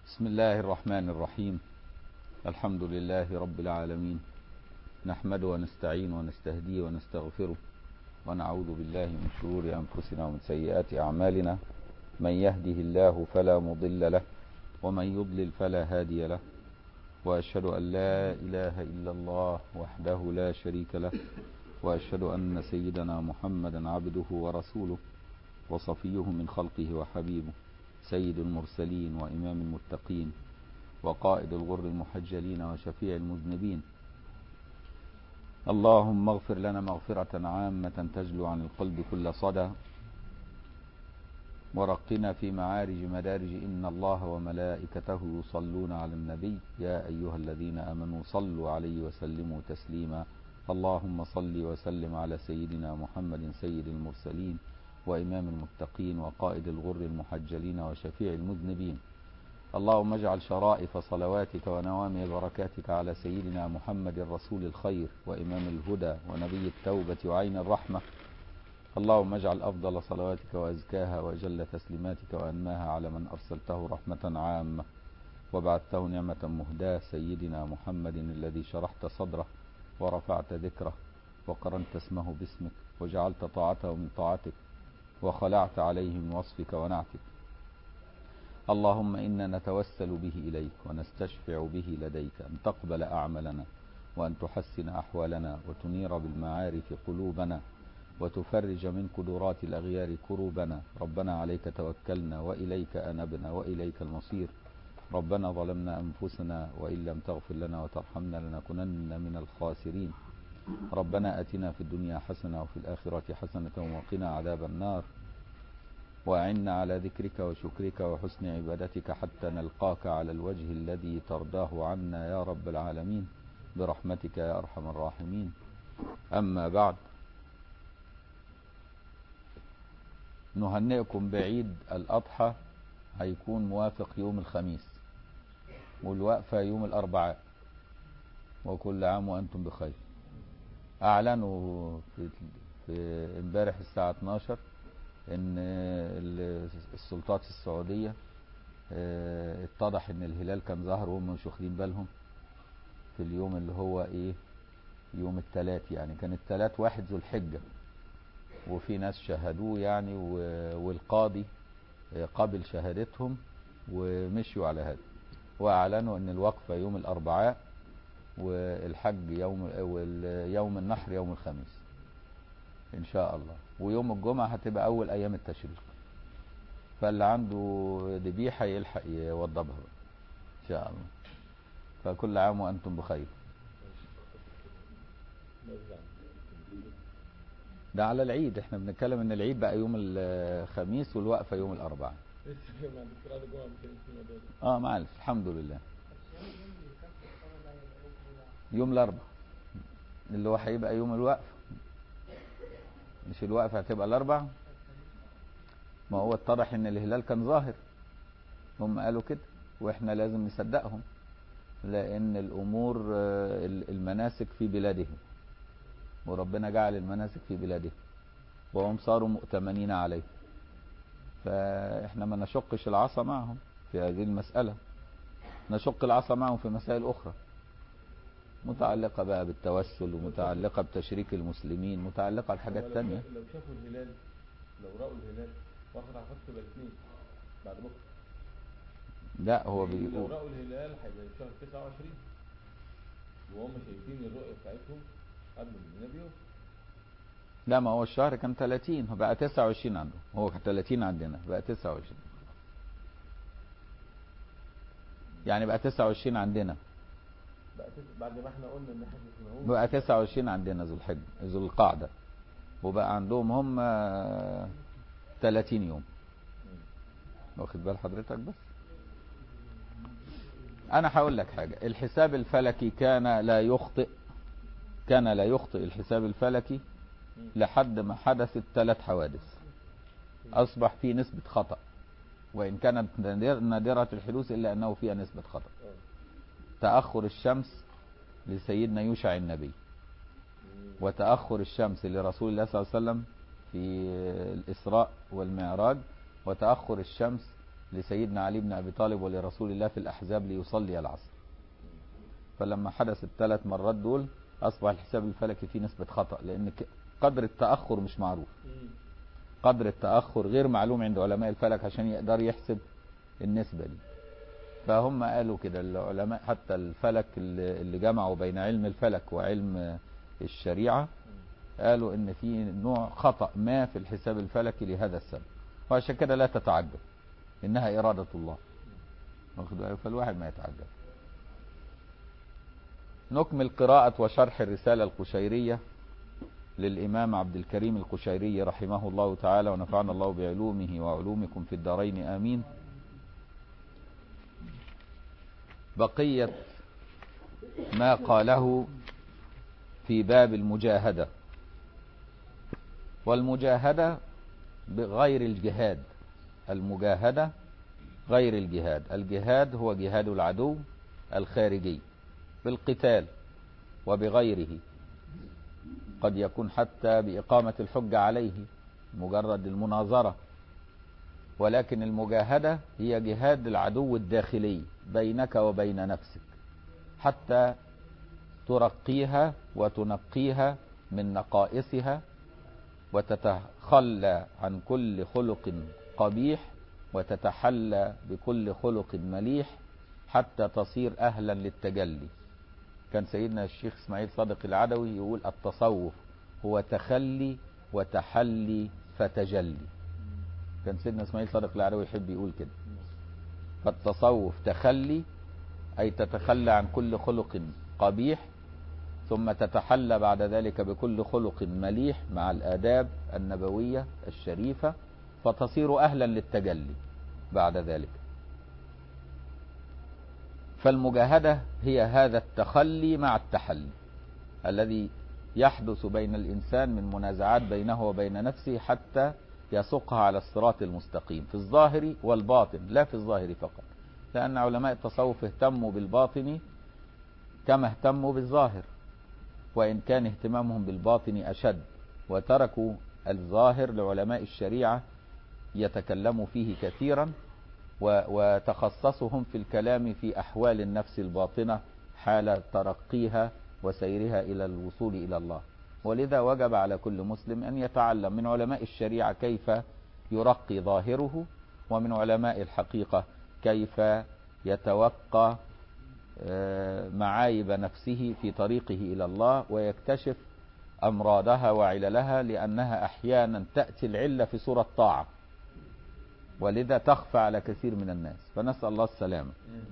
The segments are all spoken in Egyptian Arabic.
بسم الله الرحمن الرحيم الحمد لله رب العالمين نحمد ونستعين ونستهديه ونستغفره ونعوذ بالله من شرور أنفسنا ومن سيئات أعمالنا من يهده الله فلا مضل له ومن يضلل فلا هادي له وأشهد أن لا إله إلا الله وحده لا شريك له وأشهد أن سيدنا محمدا عبده ورسوله وصفيه من خلقه وحبيبه سيد المرسلين وإمام المتقين وقائد الغر المحجلين وشفيع المذنبين اللهم اغفر لنا مغفرة عامة تجلو عن القلب كل صدى ورقنا في معارج مدارج إن الله وملائكته يصلون على النبي يا أيها الذين آمنوا صلوا عليه وسلموا تسليما اللهم صل وسلم على سيدنا محمد سيد المرسلين وإمام المتقين وقائد الغر المحجلين وشفيع المذنبين اللهم اجعل شرائف صلواتك ونوامي بركاتك على سيدنا محمد رسول الخير وإمام الهدى ونبي التوبة وعين الرحمة اللهم اجعل أفضل صلواتك وأزكاها وأجل تسليماتك وأنماها على من أرسلته رحمة عامة وبعثته نعمة مهداة سيدنا محمد الذي شرحت صدره ورفعت ذكره وقرنت اسمه باسمك وجعلت طاعته من طاعتك وخلعت عليه من وصفك ونعتك اللهم إنا نتوسل به إليك ونستشفع به لديك أن تقبل أعمالنا وأن تحسن أحوالنا وتنير بالمعارف قلوبنا وتفرج من قدرات الأغيار كروبنا ربنا عليك توكلنا وإليك أنبنا وإليك المصير ربنا ظلمنا أنفسنا وإن لم تغفر لنا وترحمنا لنكونن من الخاسرين ربنا أتنا في الدنيا حسنة وفي الآخرة حسنة وقنا عذاب النار وأعنا على ذكرك وشكرك وحسن عبادتك حتى نلقاك على الوجه الذي ترضاه عنا يا رب العالمين برحمتك يا أرحم الراحمين أما بعد نهنئكم بعيد الأضحى هيكون موافق يوم الخميس والوقفة يوم الأربعاء وكل عام وأنتم بخير أعلنوا في في امبارح الساعة 12 إن السلطات السعودية اتضح إن الهلال كان ظهر وهم مش واخدين بالهم في اليوم اللي هو إيه يوم الثلاث يعني كان الثلاث واحد ذو الحجة وفي ناس شهدوه يعني والقاضي قبل شهادتهم ومشوا على هذا واعلنوا ان الوقفه يوم الاربعاء والحج يوم يوم النحر يوم الخميس ان شاء الله ويوم الجمعه هتبقى اول ايام التشريق فاللي عنده ذبيحه يلحق يوضبها ان شاء الله فكل عام وانتم بخير ده على العيد احنا بنتكلم ان العيد بقى يوم الخميس والوقفه يوم الاربعاء اه معلش الحمد لله يوم الاربعاء اللي هو هيبقى يوم الوقفه مش الوقفه هتبقى الاربعاء ما هو اتضح ان الهلال كان ظاهر هم قالوا كده واحنا لازم نصدقهم لان الامور المناسك في بلادهم وربنا جعل المناسك في بلادهم وهم صاروا مؤتمنين عليه فاحنا ما نشقش العصا معهم في هذه المسألة نشق العصا معهم في مسائل أخرى متعلقة بقى بالتوسل ومتعلقة بتشريك المسلمين متعلقة بحاجات تانية لو شافوا الهلال لو رأوا الهلال واخد على فترة الاثنين بعد بكرة لا هو لو بيقول رأوا الهلال هيبقى شهر 29 وهم شايفين الرؤية بتاعتهم قبل المدينة بيوم لا ما هو الشهر كان 30 بقى 29 عنده هو كان 30 عندنا بقى 29 يعني بقى 29 عندنا بقى تس- بعد ما احنا قلنا ان احنا شفناهم بقى 29 عندنا ذو الحج ذو القعدة وبقى عندهم هم 30 يوم واخد بال حضرتك بس انا هقول لك حاجة الحساب الفلكي كان لا يخطئ كان لا يخطئ الحساب الفلكي لحد ما حدثت ثلاث حوادث اصبح في نسبة خطأ وان كانت نادر- نادرة الحدوث الا انه فيها نسبة خطأ آه. تأخر الشمس لسيدنا يوشع النبي وتأخر الشمس لرسول الله صلى الله عليه وسلم في الإسراء والمعراج وتأخر الشمس لسيدنا علي بن أبي طالب ولرسول الله في الأحزاب ليصلي العصر فلما حدث الثلاث مرات دول أصبح الحساب الفلكي فيه نسبة خطأ لأن ك- قدر التأخر مش معروف قدر التأخر غير معلوم عند علماء الفلك عشان يقدر يحسب النسبة دي فهم قالوا كده العلماء حتى الفلك اللي اللي جمعوا بين علم الفلك وعلم الشريعة قالوا ان في نوع خطأ ما في الحساب الفلكي لهذا السبب وعشان كده لا تتعجب انها ارادة الله واخد بالك؟ فالواحد ما يتعجب نكمل قراءة وشرح الرسالة القشيرية للإمام عبد الكريم القشيري رحمه الله تعالى ونفعنا الله بعلومه وعلومكم في الدارين آمين بقية ما قاله في باب المجاهدة والمجاهدة بغير الجهاد المجاهدة غير الجهاد الجهاد هو جهاد العدو الخارجي بالقتال وبغيره قد يكون حتى بإقامة الحجة عليه مجرد المناظرة ولكن المجاهدة هي جهاد العدو الداخلي بينك وبين نفسك حتى ترقيها وتنقيها من نقائصها وتتخلى عن كل خلق قبيح وتتحلى بكل خلق مليح حتى تصير أهلا للتجلي كان سيدنا الشيخ اسماعيل صادق العدوي يقول التصوف هو تخلي وتحلي فتجلي كان سيدنا اسماعيل صادق العدوي يحب يقول كده فالتصوف تخلي أي تتخلى عن كل خلق قبيح ثم تتحلى بعد ذلك بكل خلق مليح مع الآداب النبوية الشريفة فتصير أهلا للتجلي بعد ذلك فالمجاهدة هي هذا التخلي مع التحلي الذي يحدث بين الإنسان من منازعات بينه وبين نفسه حتى يسوقها على الصراط المستقيم في الظاهر والباطن لا في الظاهر فقط لأن علماء التصوف اهتموا بالباطن كما اهتموا بالظاهر وإن كان اهتمامهم بالباطن أشد وتركوا الظاهر لعلماء الشريعة يتكلموا فيه كثيرا و- وتخصصهم في الكلام في أحوال النفس الباطنة حال ترقيها وسيرها إلى الوصول إلى الله ولذا وجب على كل مسلم أن يتعلم من علماء الشريعة كيف يرقي ظاهره ومن علماء الحقيقة كيف يتوقى آه، معايب نفسه في طريقه إلى الله ويكتشف أمراضها وعللها لأنها أحيانا تأتي العلة في صورة طاعة ولذا تخفى على كثير من الناس فنسأل الله السلامة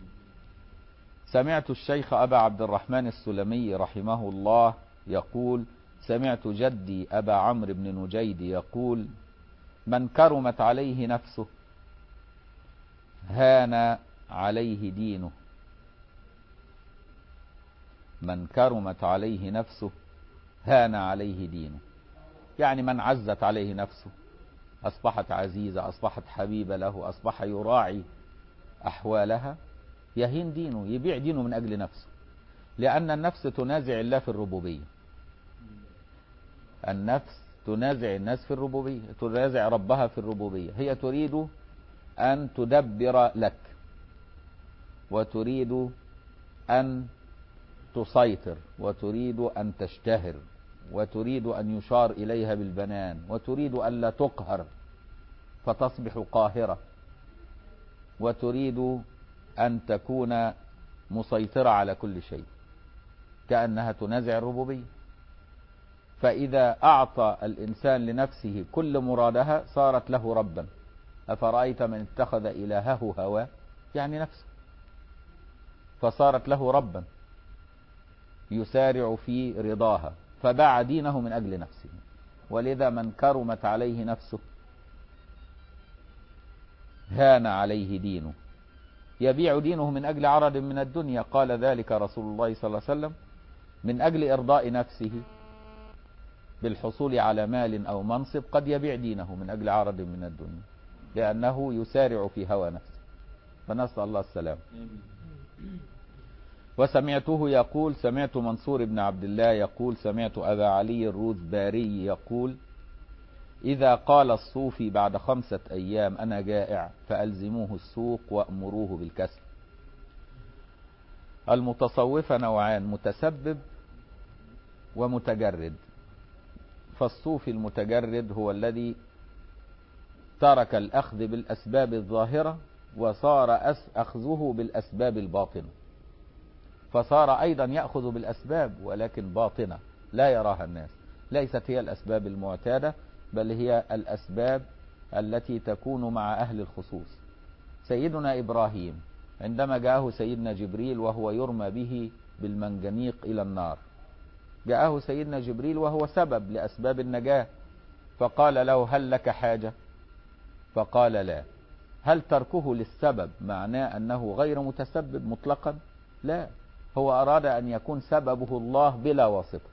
سمعت الشيخ أبا عبد الرحمن السلمي رحمه الله يقول سمعت جدي أبا عمرو بن نجيد يقول من كرمت عليه نفسه هان عليه دينه من كرمت عليه نفسه هان عليه دينه يعني من عزت عليه نفسه أصبحت عزيزة أصبحت حبيبة له أصبح يراعي أحوالها يهين دينه يبيع دينه من أجل نفسه لأن النفس تنازع الله في الربوبية النفس تنازع الناس في الربوبية تنازع ربها في الربوبية هي تريد أن تدبر لك وتريد أن تسيطر وتريد أن تشتهر وتريد أن يشار إليها بالبنان وتريد أن لا تقهر فتصبح قاهرة وتريد أن تكون مسيطرة على كل شيء كأنها تنازع الربوبية فإذا أعطى الإنسان لنفسه كل مرادها صارت له ربا أفرأيت من اتخذ إلهه هواه يعني نفسه فصارت له ربا يسارع في رضاها فباع دينه من أجل نفسه ولذا من كرمت عليه نفسه هان عليه دينه يبيع دينه من أجل عرض من الدنيا قال ذلك رسول الله صلى الله عليه وسلم من أجل إرضاء نفسه بالحصول على مال أو منصب قد يبيع دينه من أجل عرض من الدنيا لأنه يسارع في هوى نفسه فنسأل الله السلام وسمعته يقول سمعت منصور بن عبد الله يقول سمعت أبا علي الروذباري يقول إذا قال الصوفي بعد خمسة أيام أنا جائع فألزموه السوق وأمروه بالكسب المتصوفة نوعان متسبب ومتجرد فالصوفي المتجرد هو الذي ترك الأخذ بالأسباب الظاهرة وصار أخذه بالأسباب الباطنة فصار أيضا يأخذ بالأسباب ولكن باطنة لا يراها الناس ليست هي الأسباب المعتادة بل هي الأسباب التي تكون مع أهل الخصوص سيدنا إبراهيم عندما جاءه سيدنا جبريل وهو يرمى به بالمنجنيق إلى النار جاءه سيدنا جبريل وهو سبب لأسباب النجاة فقال له هل لك حاجة فقال لا هل تركه للسبب معناه أنه غير متسبب مطلقا لا هو أراد أن يكون سببه الله بلا واسطة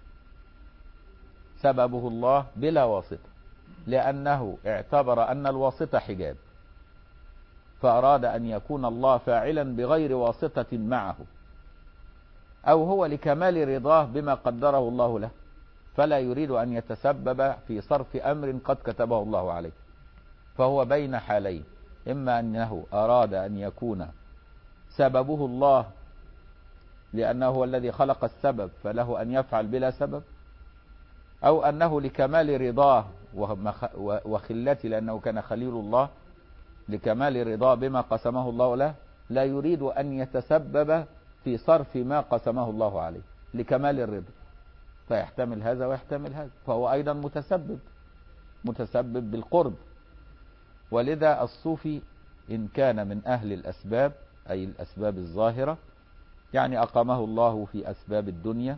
سببه الله بلا واسطة لأنه اعتبر أن الواسطة حجاب فأراد أن يكون الله فاعلا بغير واسطة معه أو هو لكمال رضاه بما قدره الله له فلا يريد أن يتسبب في صرف أمر قد كتبه الله عليه فهو بين حالين إما أنه أراد أن يكون سببه الله لأنه هو الذي خلق السبب فله أن يفعل بلا سبب أو أنه لكمال رضاه وخلته لأنه كان خليل الله لكمال رضاه بما قسمه الله له لا يريد أن يتسبب في صرف ما قسمه الله عليه لكمال الرضا فيحتمل هذا ويحتمل هذا فهو أيضا متسبب متسبب بالقرب ولذا الصوفي إن كان من أهل الأسباب أي الأسباب الظاهرة يعني أقامه الله في أسباب الدنيا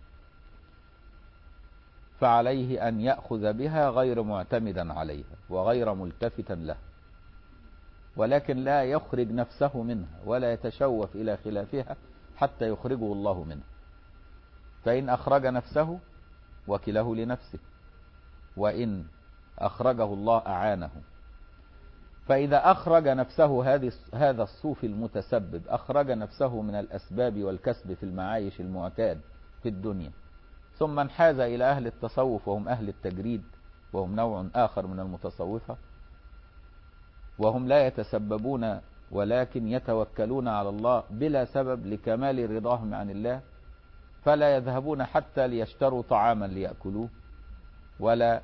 فعليه أن يأخذ بها غير معتمدا عليها وغير ملتفتا لها ولكن لا يخرج نفسه منها ولا يتشوف إلى خلافها حتى يخرجه الله منها فإن أخرج نفسه وكله لنفسه وإن أخرجه الله أعانه فإذا أخرج نفسه هذه هذا الصوفي المتسبب أخرج نفسه من الأسباب والكسب في المعايش المعتاد في الدنيا ثم انحاز إلى أهل التصوف وهم أهل التجريد وهم نوع آخر من المتصوفة وهم لا يتسببون ولكن يتوكلون على الله بلا سبب لكمال رضاهم عن الله فلا يذهبون حتى ليشتروا طعاما ليأكلوه ولا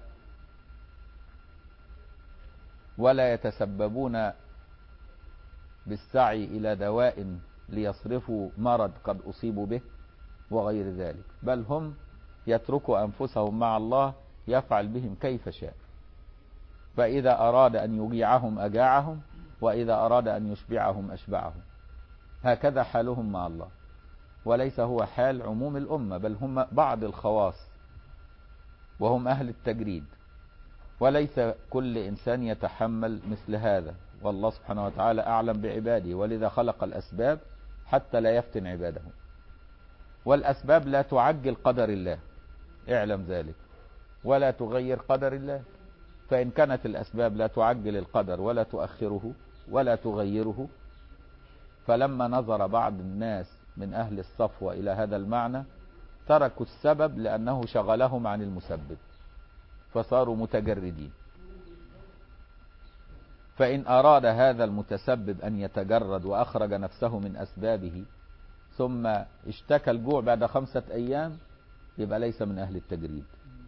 ولا يتسببون بالسعي إلى دواء ليصرفوا مرض قد أصيبوا به وغير ذلك بل هم يتركوا أنفسهم مع الله يفعل بهم كيف شاء فإذا أراد أن يجيعهم أجاعهم وإذا أراد أن يشبعهم أشبعهم هكذا حالهم مع الله وليس هو حال عموم الأمة بل هم بعض الخواص وهم أهل التجريد وليس كل إنسان يتحمل مثل هذا والله سبحانه وتعالى أعلم بعباده ولذا خلق الأسباب حتى لا يفتن عباده والأسباب لا تعجل قدر الله اعلم ذلك ولا تغير قدر الله فإن كانت الأسباب لا تعجل القدر ولا تؤخره ولا تغيره فلما نظر بعض الناس من أهل الصفوة إلى هذا المعنى تركوا السبب لأنه شغلهم عن المسبب فصاروا متجردين فإن أراد هذا المتسبب أن يتجرد وأخرج نفسه من أسبابه ثم اشتكى الجوع بعد خمسة أيام يبقى ليس من أهل التجريد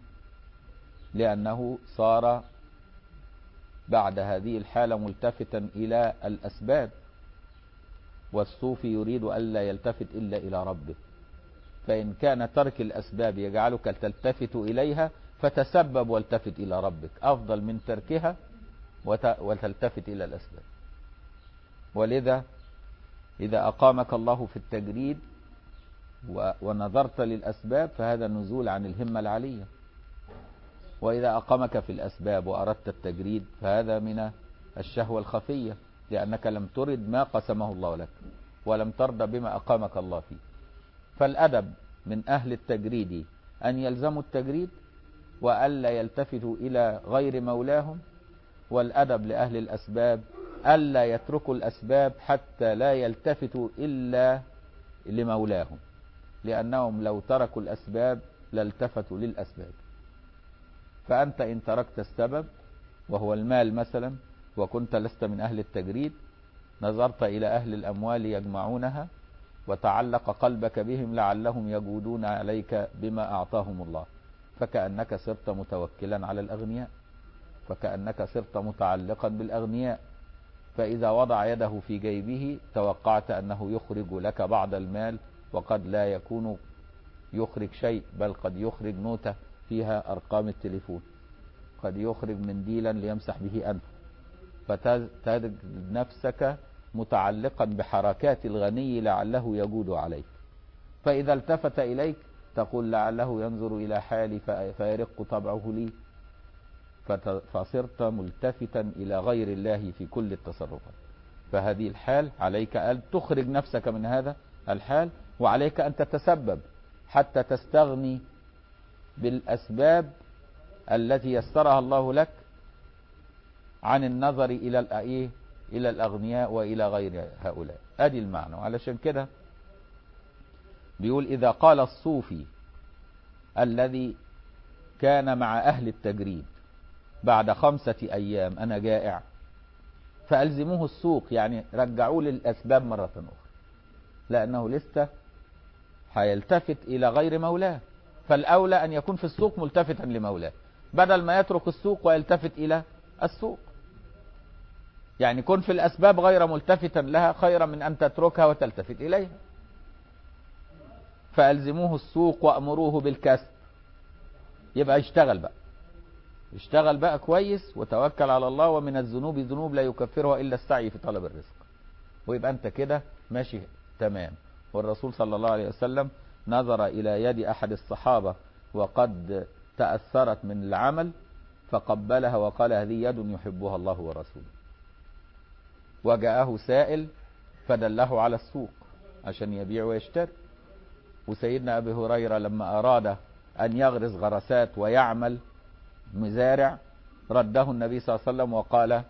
لأنه صار بعد هذه الحالة ملتفتا إلى الأسباب والصوفي يريد ألا يلتفت إلا إلى ربه فإن كان ترك الأسباب يجعلك تلتفت إليها فتسبب والتفت إلى ربك أفضل من تركها وتلتفت إلى الأسباب ولذا إذا أقامك الله في التجريد ونظرت للأسباب فهذا نزول عن الهمة العالية وإذا أقامك في الأسباب وأردت التجريد فهذا من الشهوة الخفية لأنك لم ترد ما قسمه الله لك ولم ترضى بما أقامك الله فيه فالأدب من أهل التجريد أن يلزموا التجريد وألا يلتفتوا إلى غير مولاهم والأدب لأهل الأسباب ألا يتركوا الأسباب حتى لا يلتفتوا إلا لمولاهم لأنهم لو تركوا الأسباب لالتفتوا للأسباب فأنت إن تركت السبب وهو المال مثلا وكنت لست من أهل التجريد نظرت إلى أهل الأموال يجمعونها وتعلق قلبك بهم لعلهم يجودون عليك بما أعطاهم الله فكأنك صرت متوكلا على الأغنياء فكأنك صرت متعلقا بالأغنياء فإذا وضع يده في جيبه توقعت أنه يخرج لك بعض المال وقد لا يكون يخرج شيء بل قد يخرج نوتة فيها أرقام التليفون قد يخرج منديلا ليمسح به أنفه فتجد نفسك متعلقا بحركات الغني لعله يجود عليك فإذا التفت إليك تقول لعله ينظر إلى حالي فيرق طبعه لي فصرت ملتفتا إلى غير الله في كل التصرفات فهذه الحال عليك أن تخرج نفسك من هذا الحال وعليك أن تتسبب حتى تستغني بالأسباب التي يسرها الله لك عن النظر إلى الأيه إلى الأغنياء وإلى غير هؤلاء أدي المعنى وعلشان كده بيقول إذا قال الصوفي الذي كان مع أهل التجريد بعد خمسة أيام أنا جائع فألزموه السوق يعني رجعوه للأسباب مرة أخرى لأنه لسه هيلتفت إلى غير مولاه فالأولى أن يكون في السوق ملتفتا لمولاه بدل ما يترك السوق ويلتفت إلى السوق يعني كن في الأسباب غير ملتفتا لها خيرا من أن تتركها وتلتفت إليها فألزموه السوق وأمروه بالكسب يبقى يشتغل بقى اشتغل بقى كويس وتوكل على الله ومن الذنوب ذنوب لا يكفرها إلا السعي في طلب الرزق ويبقى أنت كده ماشي تمام والرسول صلى الله عليه وسلم نظر إلى يد أحد الصحابة وقد تأثرت من العمل فقبلها وقال هذه يد يحبها الله ورسوله وجاءه سائل فدله على السوق عشان يبيع ويشتري وسيدنا أبي هريرة لما أراد أن يغرس غرسات ويعمل مزارع رده النبي صلى الله عليه وسلم وقال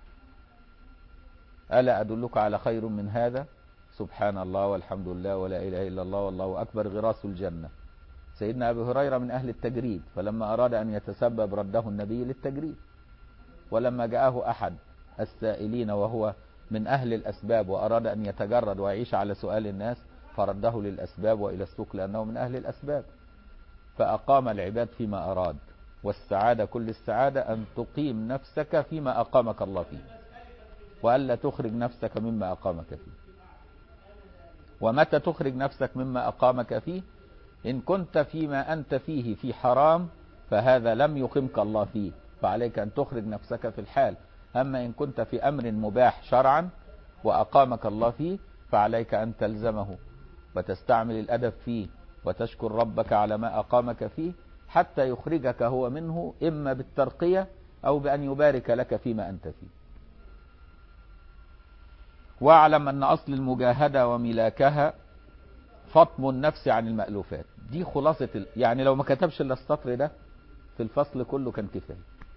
ألا أدلك على خير من هذا سبحان الله والحمد لله ولا إله إلا الله والله أكبر غراس الجنة سيدنا أبي هريرة من أهل التجريد فلما أراد أن يتسبب رده النبي للتجريد ولما جاءه أحد السائلين وهو من أهل الأسباب وأراد أن يتجرد ويعيش على سؤال الناس فرده للأسباب وإلى السوق لأنه من أهل الأسباب فأقام العباد فيما أراد والسعادة كل السعادة أن تقيم نفسك فيما أقامك الله فيه وألا تخرج نفسك مما أقامك فيه ومتى تخرج نفسك مما أقامك فيه إن كنت فيما أنت فيه في حرام فهذا لم يقمك الله فيه فعليك أن تخرج نفسك في الحال أما إن كنت في أمر مباح شرعا وأقامك الله فيه فعليك أن تلزمه وتستعمل الأدب فيه وتشكر ربك على ما أقامك فيه حتى يخرجك هو منه إما بالترقية أو بأن يبارك لك فيما أنت فيه واعلم أن أصل المجاهدة وملاكها فطم النفس عن المألوفات دي خلاصة ال... يعني لو ما كتبش الا السطر ده في الفصل كله كان كفاية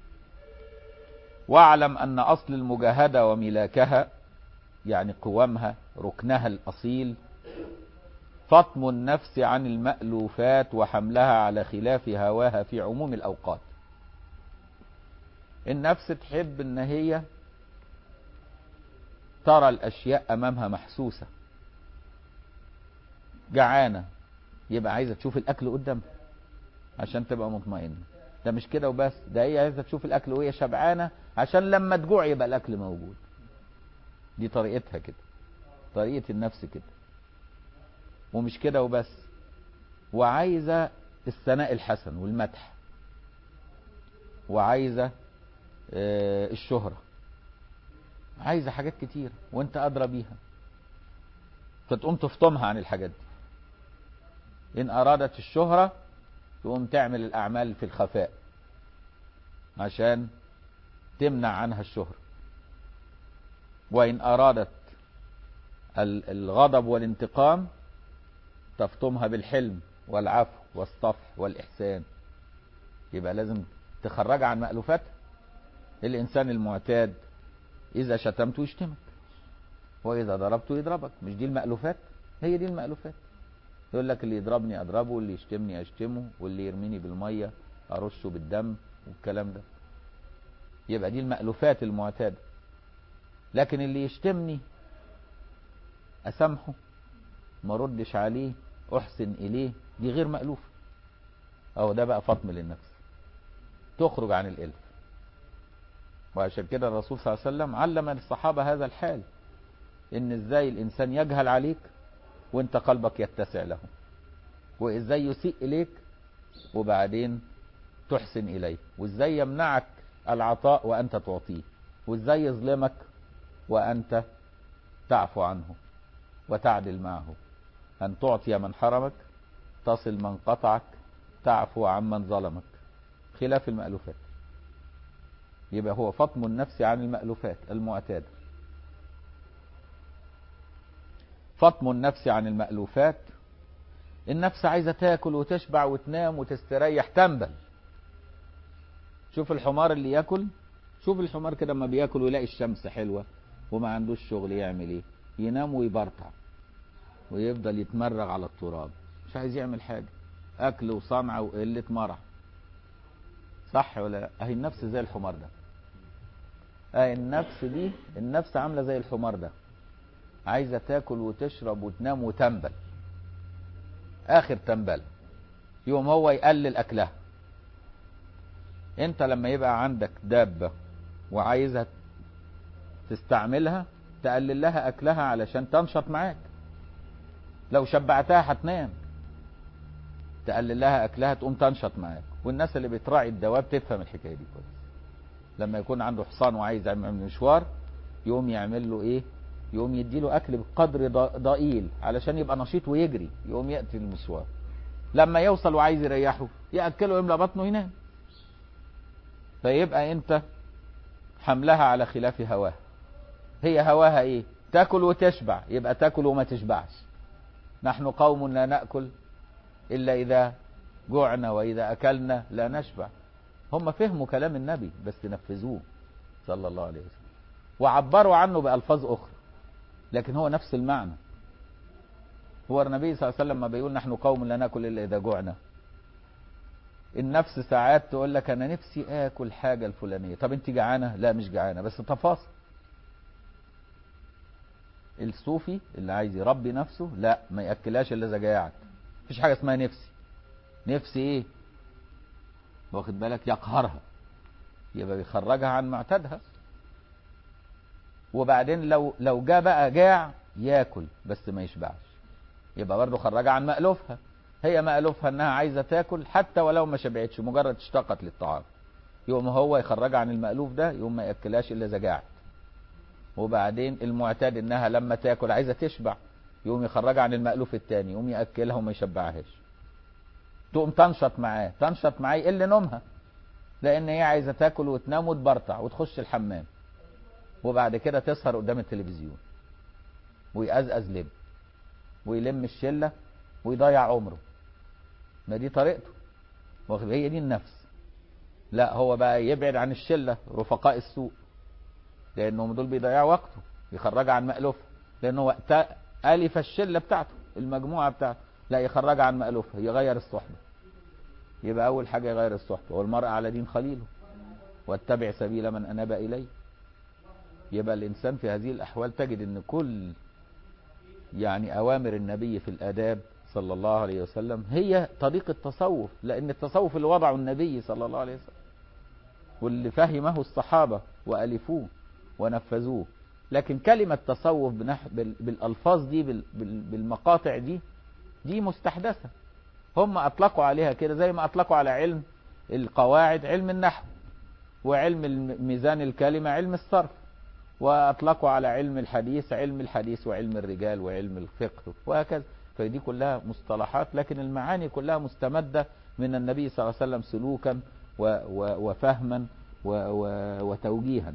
واعلم أن أصل المجاهدة وملاكها يعني قوامها ركنها الأصيل فطم النفس عن المألوفات وحملها على خلاف هواها في عموم الأوقات النفس تحب ان هي ترى الأشياء أمامها محسوسة جعانة يبقى عايزة تشوف الأكل قدامها عشان تبقى مطمئنة ده مش كده وبس ده هي عايزة تشوف الأكل وهي شبعانة عشان لما تجوع يبقى الأكل موجود دي طريقتها كده طريقة النفس كده ومش كده وبس وعايزة الثناء الحسن والمدح وعايزة آه الشهرة عايزة حاجات كتير وانت أدرى بيها فتقوم تفطمها عن الحاجات دي إن أرادت الشهرة تقوم تعمل الأعمال في الخفاء عشان تمنع عنها الشهرة وإن أرادت الغضب والانتقام تفطمها بالحلم والعفو والصفح والإحسان يبقى لازم تخرجها عن مألوفاتها الإنسان المعتاد إذا شتمته يشتمك وإذا ضربته يضربك مش دي المألوفات هي دي المألوفات يقول لك اللي يضربني أضربه واللي يشتمني أشتمه واللي يرميني بالمية أرشه بالدم والكلام ده يبقى دي المألوفات المعتادة لكن اللي يشتمني أسامحه ما ردش عليه أحسن إليه دي غير مألوفة أهو ده بقى فطم للنفس تخرج عن الإلف وعشان كده الرسول صلى الله عليه وسلم علم الصحابة هذا الحال إن إزاي الإنسان يجهل عليك وإنت قلبك يتسع له وإزاي يسيء إليك وبعدين تحسن إليه وإزاي يمنعك العطاء وأنت تعطيه وإزاي يظلمك وأنت تعفو عنه وتعدل معه أن تعطي من حرمك تصل من قطعك تعفو عمن ظلمك خلاف المألوفات يبقى هو فطم النفس عن المألوفات المعتادة فطم النفس عن المألوفات النفس عايزة تاكل وتشبع وتنام وتستريح تنبل شوف الحمار اللي ياكل شوف الحمار كده لما بياكل ويلاقي الشمس حلوة وما عندوش شغل يعمل ايه ينام ويبرطع ويفضل يتمرغ على التراب مش عايز يعمل حاجة اكل وصنعة وقلة مرع صح ولا لا اهي النفس زي الحمار ده اهي النفس دي النفس عاملة زي الحمار ده عايزة تاكل وتشرب وتنام وتنبل اخر تنبل يوم هو يقلل اكلها انت لما يبقى عندك دابة وعايزها تستعملها تقلل لها اكلها علشان تنشط معاك لو شبعتها هتنام تقلل لها اكلها تقوم تنشط معاك والناس اللي بتراعي الدواب تفهم الحكايه دي كويس لما يكون عنده حصان وعايز يعمل مشوار يقوم يعمل له ايه يقوم يديله اكل بقدر ضئيل علشان يبقى نشيط ويجري يقوم ياتي المشوار لما يوصل وعايز يريحه ياكله يملى بطنه ينام فيبقى انت حملها على خلاف هواها هي هواها ايه تاكل وتشبع يبقى تاكل وما تشبعش نحن قوم لا ناكل الا اذا جوعنا واذا اكلنا لا نشبع هم فهموا كلام النبي بس نفذوه صلى الله عليه وسلم وعبروا عنه بألفاظ أخرى لكن هو نفس المعنى هو النبي صلى الله عليه وسلم ما بيقول نحن قوم لا ناكل الا اذا جوعنا النفس ساعات تقول لك انا نفسي اكل حاجه الفلانيه طب انت جعانه لا مش جعانه بس تفاصيل الصوفي اللي عايز يربي نفسه لا ما ياكلهاش الا اذا جاعت مفيش حاجه اسمها نفسي نفسي ايه واخد بالك يقهرها يبقى بيخرجها عن معتادها وبعدين لو لو جاء بقى جاع ياكل بس ما يشبعش يبقى برضه خرجها عن مألوفها هي مألوفها انها عايزه تاكل حتى ولو ما شبعتش مجرد اشتقت للطعام يقوم هو يخرجها عن المألوف ده يقوم ما ياكلهاش الا اذا جاعت وبعدين المعتاد انها لما تاكل عايزه تشبع يقوم يخرجها عن المألوف التاني يقوم ياكلها وما يشبعهاش تقوم تنشط معاه تنشط معاه يقل نومها لان هي عايزه تاكل وتنام وتبرطع وتخش الحمام وبعد كده تسهر قدام التلفزيون ويقزقز لب ويلم الشله ويضيع عمره ما دي طريقته واخد هي دي النفس لا هو بقى يبعد عن الشله رفقاء السوء لانهم دول بيضيعوا وقته يخرجها عن مألوفها لانه وقت الف الشله بتاعته المجموعه بتاعته لا يخرجها عن مألوفها يغير الصحبه يبقى اول حاجه يغير الصحبه والمرء على دين خليله واتبع سبيل من اناب اليه يبقى الانسان في هذه الاحوال تجد ان كل يعني اوامر النبي في الاداب صلى الله عليه وسلم هي طريق التصوف لان التصوف اللي وضعه النبي صلى الله عليه وسلم واللي فهمه الصحابه والفوه ونفذوه لكن كلمه تصوف بنح... بال... بالالفاظ دي بال... بال... بالمقاطع دي دي مستحدثه هم اطلقوا عليها كده زي ما اطلقوا على علم القواعد علم النحو وعلم ميزان الكلمه علم الصرف واطلقوا على علم الحديث علم الحديث وعلم الرجال وعلم الفقه وهكذا فدي كلها مصطلحات لكن المعاني كلها مستمدة من النبي صلى الله عليه وسلم سلوكا و و وفهما و و وتوجيها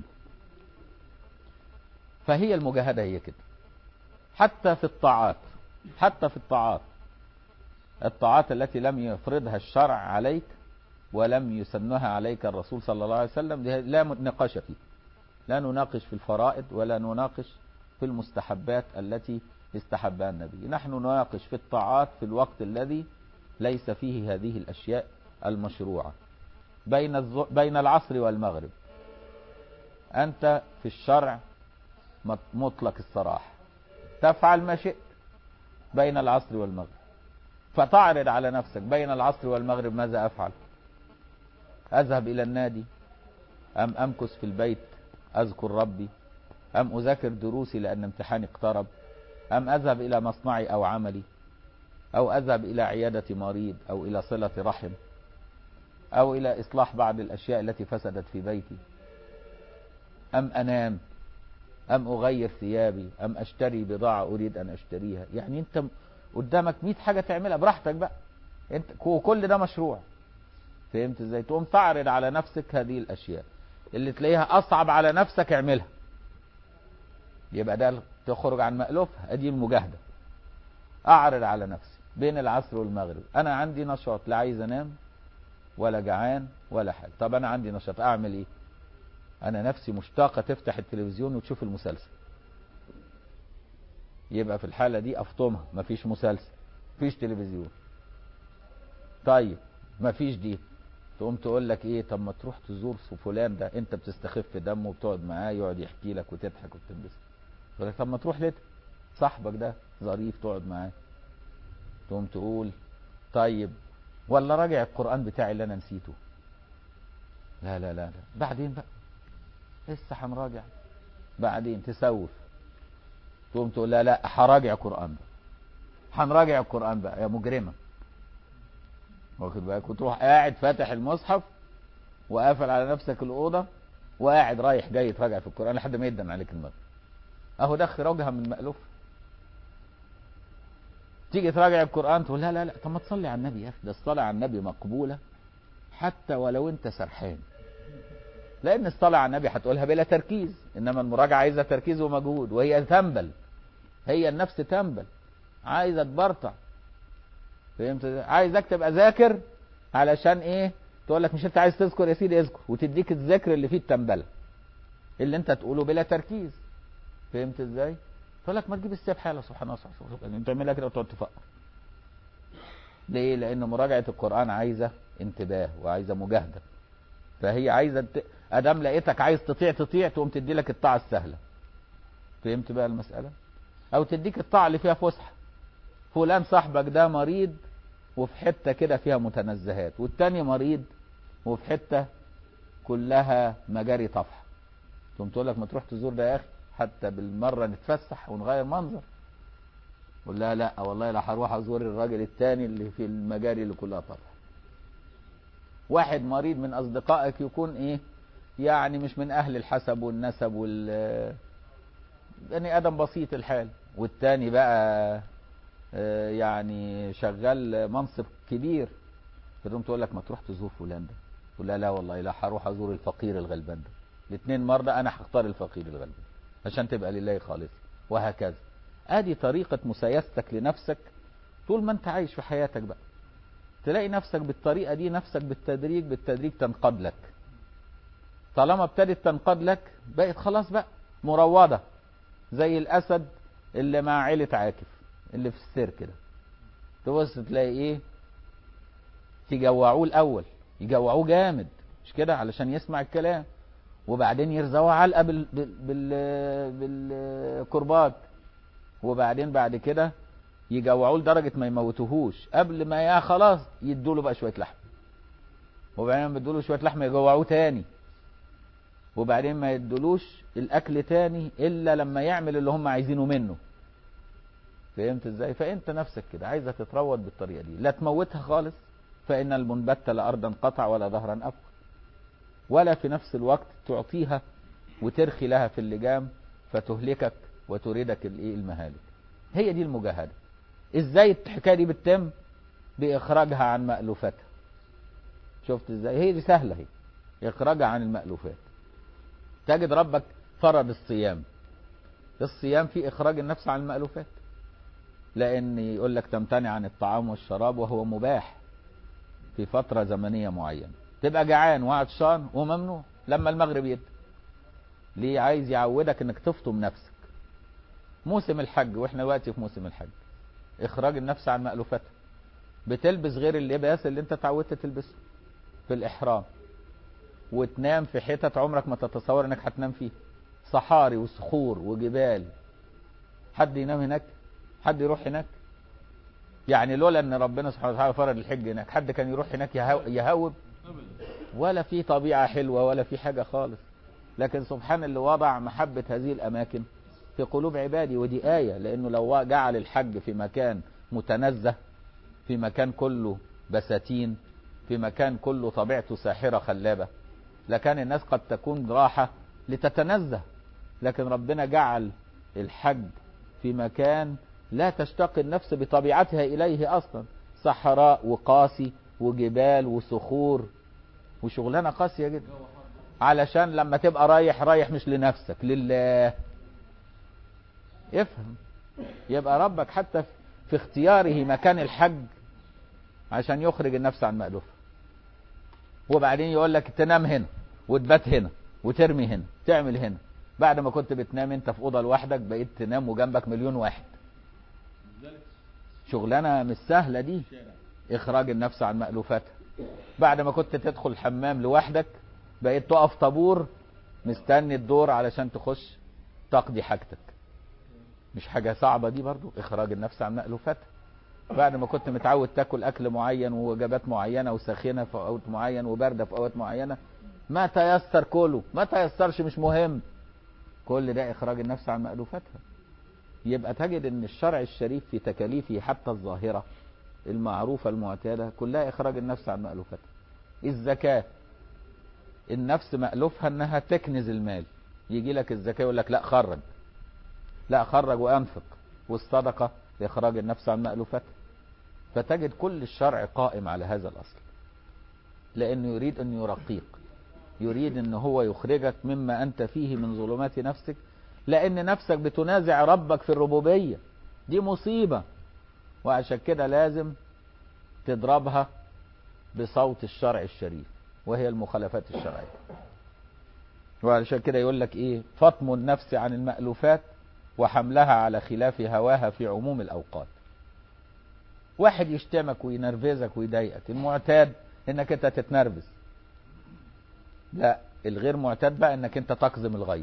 فهي المجاهدة هي كده حتى في الطاعات حتى في الطاعات الطاعات التي لم يفرضها الشرع عليك ولم يسنها عليك الرسول صلى الله عليه وسلم دي لا نقاش فيه لا نناقش في الفرائض ولا نناقش في المستحبات التي استحبها النبي نحن نناقش في الطاعات في الوقت الذي ليس فيه هذه الأشياء المشروعة بين الظ... بين العصر والمغرب أنت في الشرع مط- مطلق الصراحة تفعل ما شئت بين العصر والمغرب فتعرض على نفسك بين العصر والمغرب ماذا أفعل أذهب إلى النادي أم أمكث في البيت أذكر ربي أم أذاكر دروسي لأن امتحاني اقترب أم أذهب إلى مصنعي أو عملي أو أذهب إلى عيادة مريض أو إلى صلة رحم أو إلى إصلاح بعض الأشياء التي فسدت في بيتي أم أنام أم أغير ثيابي أم أشتري بضاعة أريد أن أشتريها يعني أنت قدامك 100 حاجة تعملها براحتك بقى أنت وكل ده مشروع فهمت ازاي تقوم تعرض على نفسك هذه الأشياء اللي تلاقيها أصعب على نفسك اعملها يبقى ده تخرج عن مألوفها ادي المجاهدة اعرض على نفسي بين العصر والمغرب انا عندي نشاط لا عايز انام ولا جعان ولا حاجة طب انا عندي نشاط اعمل ايه انا نفسي مشتاقة تفتح التلفزيون وتشوف المسلسل يبقى في الحالة دي افطمها مفيش مسلسل مفيش تلفزيون طيب مفيش دي تقوم تقول لك ايه طب ما تروح تزور فلان ده انت بتستخف دمه وبتقعد معاه يقعد يحكي لك وتضحك وتنبسط يقول لك طب ما تروح لده صاحبك ده ظريف تقعد معاه تقوم تقول طيب ولا راجع القرآن بتاعي اللي انا نسيته لا لا لا لا بعدين بقى لسه هنراجع بعدين تسوف تقوم تقول لا لا هراجع قرآن بقى هنراجع القرآن بقى يا مجرمة واخد بالك وتروح قاعد فاتح المصحف وقافل على نفسك الأوضة وقاعد رايح جاي تراجع في القرآن لحد ما يدن عليك المغرب اهو ده خراجها من مألوف تيجي تراجع القرآن تقول لا لا لا طب ما تصلي على النبي يا اخي ده الصلاة على النبي مقبولة حتى ولو انت سرحان لان الصلاة على النبي هتقولها بلا تركيز انما المراجعة عايزة تركيز ومجهود وهي تنبل هي النفس تنبل عايزة تبرطع فهمت ازاي؟ عايزك تبقى ذاكر علشان ايه تقول لك مش انت عايز تذكر يا سيدي اذكر وتديك الذكر اللي فيه التنبله اللي انت تقوله بلا تركيز فهمت ازاي تقول لك ما تجيب السيف حاله سبحان الله سبحان الله تعملها كده وتقعد تفكر ليه لان مراجعه القران عايزه انتباه وعايزه مجاهده فهي عايزه ت... ادام لقيتك عايز تطيع تطيع تقوم تدي لك الطاعه السهله فهمت بقى المساله او تديك الطاعه اللي فيها فسحه فلان صاحبك ده مريض وفي حته كده فيها متنزهات والتاني مريض وفي حته كلها مجاري طفح تقوم تقول لك ما تروح تزور ده يا اخي حتى بالمره نتفسح ونغير منظر قول لها لا والله لا هروح ازور الراجل التاني اللي في المجاري اللي كلها طفح واحد مريض من اصدقائك يكون ايه يعني مش من اهل الحسب والنسب وال بني ادم بسيط الحال والتاني بقى آه، يعني شغال منصب كبير فتقوم تقول لك ما تروح تزور فلان ده تقول لا لا والله لا هروح ازور الفقير الغلبان ده الاثنين مرضى انا هختار الفقير الغلبان عشان تبقى لله خالص وهكذا ادي طريقة مسايستك لنفسك طول ما انت عايش في حياتك بقى تلاقي نفسك بالطريقة دي نفسك بالتدريج بالتدريج تنقاد لك طالما ابتدت تنقاد لك بقت خلاص بقى مروضة زي الاسد اللي مع عيلة عاكف اللي في السير كده تبص تلاقي ايه تجوعوه الاول يجوعوه جامد مش كده علشان يسمع الكلام وبعدين يرزقوه علقه بال بال بال بالكرباج وبعدين بعد كده يجوعوه لدرجه ما يموتوهوش قبل ما يا خلاص يدوا له بقى شويه لحم وبعدين لما يدوا له شويه لحم يجوعوه تاني وبعدين ما يدولوش الاكل تاني الا لما يعمل اللي هم عايزينه منه فهمت ازاي فانت نفسك كده عايزه تتروض بالطريقه دي لا تموتها خالص فان المنبت لا ارضا قطع ولا ظهرا ابقى ولا في نفس الوقت تعطيها وترخي لها في اللجام فتهلكك وتريدك الايه المهالك هي دي المجاهده ازاي الحكايه دي بتتم باخراجها عن مالوفاتها شفت ازاي هي دي سهله هي اخراجها عن المالوفات تجد ربك فرض الصيام الصيام في اخراج النفس عن المالوفات لان يقول لك تمتنع عن الطعام والشراب وهو مباح في فتره زمنيه معينه تبقى جعان وعطشان وممنوع لما المغرب يد ليه عايز يعودك انك تفطم نفسك موسم الحج واحنا دلوقتي في موسم الحج اخراج النفس عن مألوفتها بتلبس غير اللباس اللي انت اتعودت تلبسه في الاحرام وتنام في حتت عمرك ما تتصور انك هتنام فيها صحاري وصخور وجبال حد ينام هناك حد يروح هناك يعني لولا ان ربنا سبحانه وتعالى فرض الحج هناك حد كان يروح هناك يهو- يهوب ابدا ولا في طبيعة حلوة ولا في حاجة خالص لكن سبحان اللي وضع محبة هذه الأماكن في قلوب عبادي ودي آية لأنه لو جعل الحج في مكان متنزه في مكان كله بساتين في مكان كله طبيعته ساحرة خلابة لكان الناس قد تكون راحة لتتنزه لكن ربنا جعل الحج في مكان لا تشتاق النفس بطبيعتها إليه أصلا صحراء وقاسي وجبال وصخور وشغلانة قاسية جدا جو حر علشان لما تبقى رايح رايح مش لنفسك لله افهم يبقى ربك حتى في اختياره مكان الحج عشان يخرج النفس عن مألوفها وبعدين يقول لك تنام هنا وتبات هنا وترمي هنا تعمل هنا بعد ما كنت بتنام انت في اوضه لوحدك بقيت تنام وجنبك مليون واحد لذلك شغلانه مش سهله دي الشارع اخراج النفس عن مألوفاتها بعد ما كنت تدخل الحمام لوحدك بقيت تقف طابور مستني الدور علشان تخش تقضي حاجتك مش حاجة صعبة دي برضو اخراج النفس عن مألوفاتها بعد ما كنت متعود تاكل اكل معين ووجبات معينة وساخنة في اوقات معين وباردة في اوقات معينة ما تيسر كله ما تيسرش مش مهم كل ده اخراج النفس عن مألوفاتها يبقى تجد ان الشرع الشريف في تكاليفه حتى الظاهرة المعروفة المعتادة كلها إخراج النفس عن مألوفتها الزكاة النفس مألوفها إنها تكنز المال يجي لك الزكاة يقول لك لا خرج لا خرج وأنفق والصدقة لإخراج النفس عن مألوفتها فتجد كل الشرع قائم على هذا الأصل لأنه يريد أن يرقيق يريد أن هو يخرجك مما أنت فيه من ظلمات نفسك لأن نفسك بتنازع ربك في الربوبية دي مصيبة وعشان كده لازم تضربها بصوت الشرع الشريف وهي المخالفات الشرعية وعشان كده يقول لك ايه فطم النفس عن المألوفات وحملها على خلاف هواها في عموم الأوقات واحد يشتمك وينرفزك ويضايقك المعتاد انك انت تتنرفز لا الغير معتاد بقى انك انت تقزم الغيظ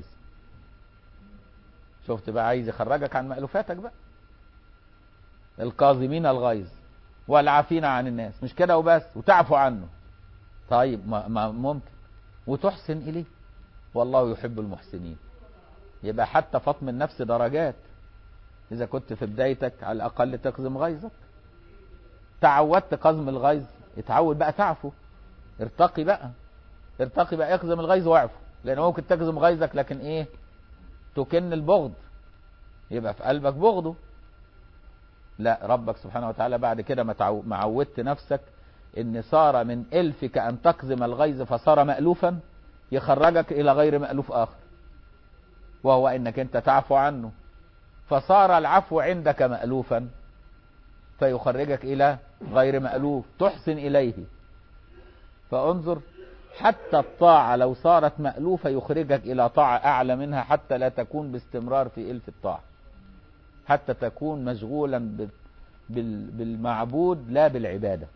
شفت بقى عايز يخرجك عن مألوفاتك بقى القاظمين الغيظ والعافين عن الناس مش كده وبس وتعفو عنه طيب ما ما ممكن وتحسن إليه والله يحب المحسنين يبقى حتى فطم النفس درجات إذا كنت في بدايتك على الأقل تقزم غيظك تعودت قزم الغيظ اتعود بقى تعفو ارتقي بقى ارتقي بقى اقزم الغيظ واعفو لأن ممكن تقزم غيظك لكن إيه تكن البغض يبقى في قلبك بغضه لا ربك سبحانه وتعالى بعد كده ما تعو- ما عودت نفسك ان صار من الفك ان تقزم الغيظ فصار مألوفا يخرجك الى غير مألوف اخر وهو انك انت تعفو عنه فصار العفو عندك مألوفا فيخرجك الى غير مألوف تحسن اليه فانظر حتى الطاعة لو صارت مألوفة يخرجك الى طاعة اعلى منها حتى لا تكون باستمرار في الف الطاعة حتى تكون مشغولا ب- بال- بالمعبود لا بالعبادة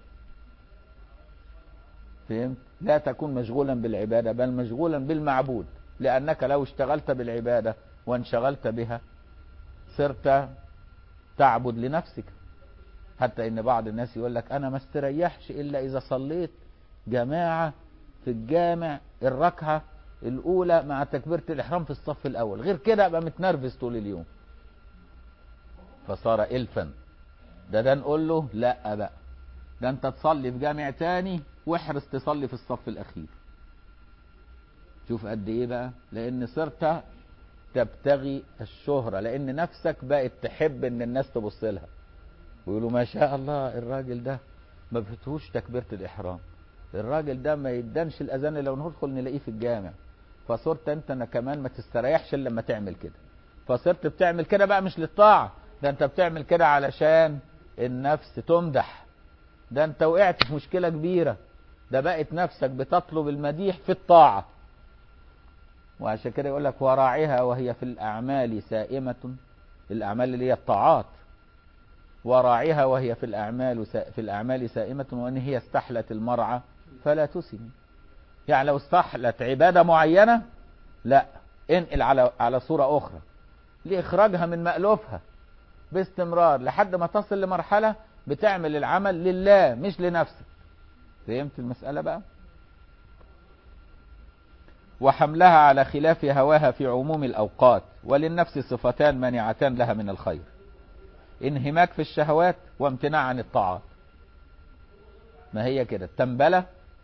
فهمت لا تكون مشغولا بالعبادة بل مشغولا بالمعبود لأنك لو اشتغلت بالعبادة وانشغلت بها صرت تعبد لنفسك حتى ان بعض الناس يقول لك انا ما استريحش الا اذا صليت جماعة في الجامع الركعة الاولى مع تكبيرة الاحرام في الصف الاول غير كده ابقى متنرفز طول اليوم فصار الفا ده ده نقول له لا بقى ده انت تصلي في جامع تاني واحرص تصلي في الصف الاخير شوف قد ايه بقى لان صرت تبتغي الشهرة لان نفسك بقت تحب ان الناس تبص لها ويقولوا ما شاء الله الراجل ده ما بفتهوش تكبيرة الاحرام الراجل ده ما يدنش الاذان الا ندخل نلاقيه في الجامع فصرت انت انا كمان ما تستريحش الا لما تعمل كده فصرت بتعمل كده بقى مش للطاعة ده انت بتعمل كده علشان النفس تمدح ده انت وقعت في مشكلة كبيرة ده بقت نفسك بتطلب المديح في الطاعة وعشان كده يقول لك وراعيها وهي في الأعمال سائمة الأعمال اللي هي الطاعات وراعيها وهي في الأعمال في الأعمال سائمة وإن هي استحلت المرعى فلا تسم يعني لو استحلت عبادة معينة لا انقل على على صورة أخرى لإخراجها من مألوفها باستمرار لحد ما تصل لمرحلة بتعمل العمل لله مش لنفسك فهمت المسألة بقى وحملها على خلاف هواها في عموم الأوقات وللنفس صفتان مانعتان لها من الخير انهماك في الشهوات وامتناع عن الطاعات ما هي كده التنبلة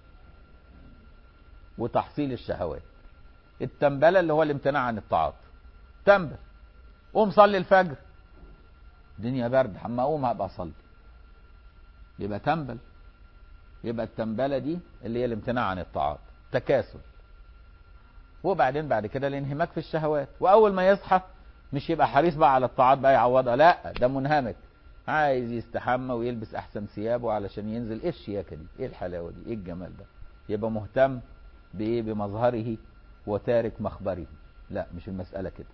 وتحصيل الشهوات التنبلة اللي هو الامتناع عن الطاعات تنبل قوم صلي الفجر الدنيا برد اما اقوم هبقى اصلي يبقى تنبل يبقى التنبلة دي اللي هي الامتناع عن الطاعات تكاسل وبعدين بعد كده الانهماك في الشهوات واول ما يصحى مش يبقى حريص بقى على الطاعات بقى يعوضها لا ده منهمك عايز يستحمى ويلبس احسن ثيابه علشان ينزل ايه الشياكه دي ايه الحلاوه دي ايه الجمال ده يبقى مهتم بايه بمظهره وتارك مخبره لا مش المساله كده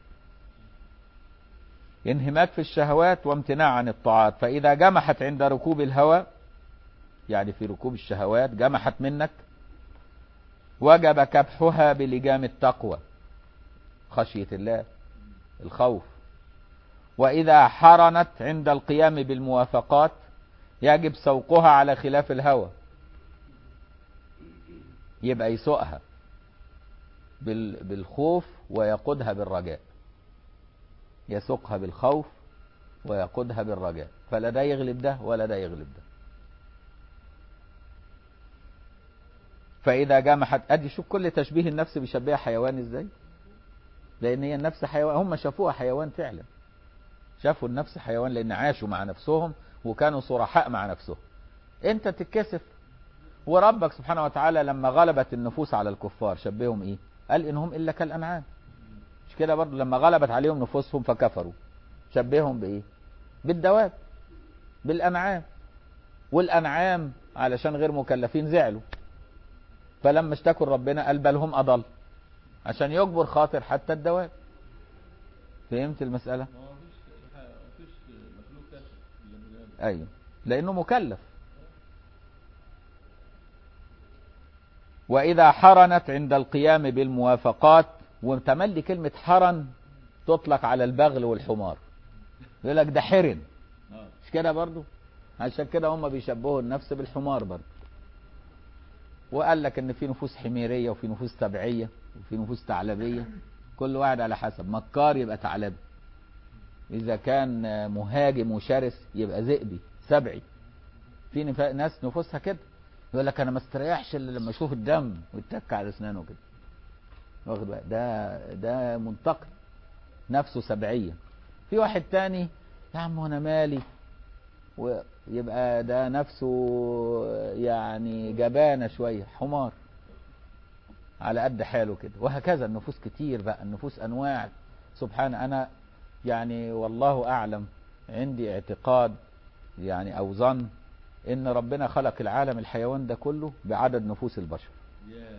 انهماك في الشهوات وامتناع عن الطاعات فاذا جمحت عند ركوب الهوى يعني في ركوب الشهوات جمحت منك وجب كبحها بلجام التقوى خشية الله الخوف وإذا حرنت عند القيام بالموافقات يجب سوقها على خلاف الهوى يبقى يسوقها بالخوف ويقودها بالرجاء يسوقها بالخوف ويقودها بالرجاء فلا ده يغلب ده ولا ده يغلب ده فإذا جمحت أدي شوف كل تشبيه النفس بيشبهها حيوان إزاي لأن هي النفس حيوان هم شافوها حيوان فعلا شافوا النفس حيوان لأن عاشوا مع نفسهم وكانوا صرحاء مع نفسهم أنت تتكسف وربك سبحانه وتعالى لما غلبت النفوس على الكفار شبههم إيه قال إنهم إلا كالأنعام مش كده برضه لما غلبت عليهم نفوسهم فكفروا شبههم بإيه بالدواب بالأنعام والأنعام علشان غير مكلفين زعلوا فلما اشتكوا ربنا قال بل هم أضل عشان يجبر خاطر حتى الدواب فهمت المسألة ما فيش فيش مخلوق كافر الا بني ادم أيوه لأنه مكلف وإذا حرنت عند القيام بالموافقات وتملي كلمة حرن تطلق على البغل والحمار يقول لك ده حرن اه مش كده برضو عشان كده هم بيشبهوا النفس بالحمار برضو وقال لك ان في نفوس حميريه وفي نفوس تبعيه وفي نفوس ثعلبيه كل واحد على حسب مكار يبقى ثعلبي اذا كان مهاجم وشرس يبقى ذئبي سبعي في نف- ناس نفوسها كده يقول لك انا ما استريحش الا لما اشوف الدم ويتك على اسنانه كده واخد بالك ده ده منتقد نفسه سبعيه في واحد تاني يا عم وانا مالي ويبقى ده نفسه يعني جبانه شويه حمار على قد حاله كده وهكذا النفوس كتير بقى النفوس انواع سبحان انا يعني والله اعلم عندي اعتقاد يعني او ظن ان ربنا خلق العالم الحيوان ده كله بعدد نفوس البشر يا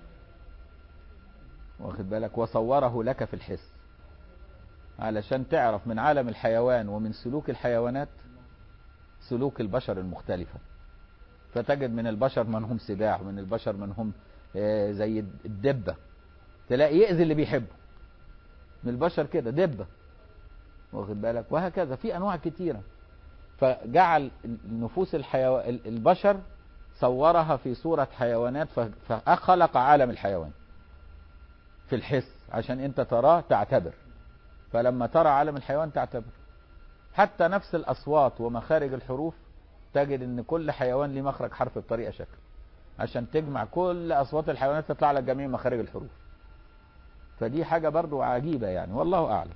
واخد بالك وصوره لك في الحس علشان تعرف من عالم الحيوان ومن سلوك الحيوانات سلوك البشر المختلفة فتجد من البشر من هم سباع ومن البشر من هم آه، زي الدبة تلاقي يأذي اللي بيحبه من البشر كده دبة واخد بالك وهكذا في أنواع كتيرة فجعل نفوس الحيو... البشر صورها في صورة حيوانات ف- فخلق عالم الحيوان في الحس عشان انت تراه تعتبر فلما ترى عالم الحيوان تعتبر حتى نفس الأصوات ومخارج الحروف تجد ان كل حيوان ليه مخرج حرف بطريقة شكل عشان تجمع كل أصوات الحيوانات تطلع لك جميع مخارج الحروف فدي حاجة برضو عجيبة يعني والله أعلم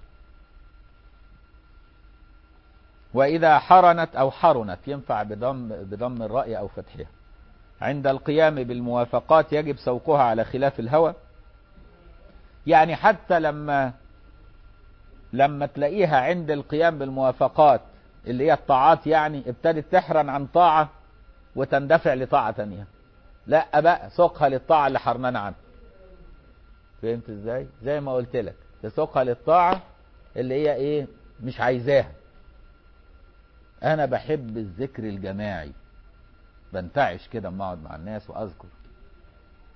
وإذا حرنت أو حرنت ينفع بضم, بضم الرأي أو فتحها عند القيام بالموافقات يجب سوقها على خلاف الهوى يعني حتى لما لما تلاقيها عند القيام بالموافقات اللي هي الطاعات يعني ابتدت تحرن عن طاعة وتندفع لطاعة تانية لا بقى سوقها للطاعة اللي حرنان عنها فهمت ازاي زي ما قلت لك تسوقها للطاعة اللي هي ايه مش عايزاها انا بحب الذكر الجماعي بنتعش كده اما اقعد مع الناس واذكر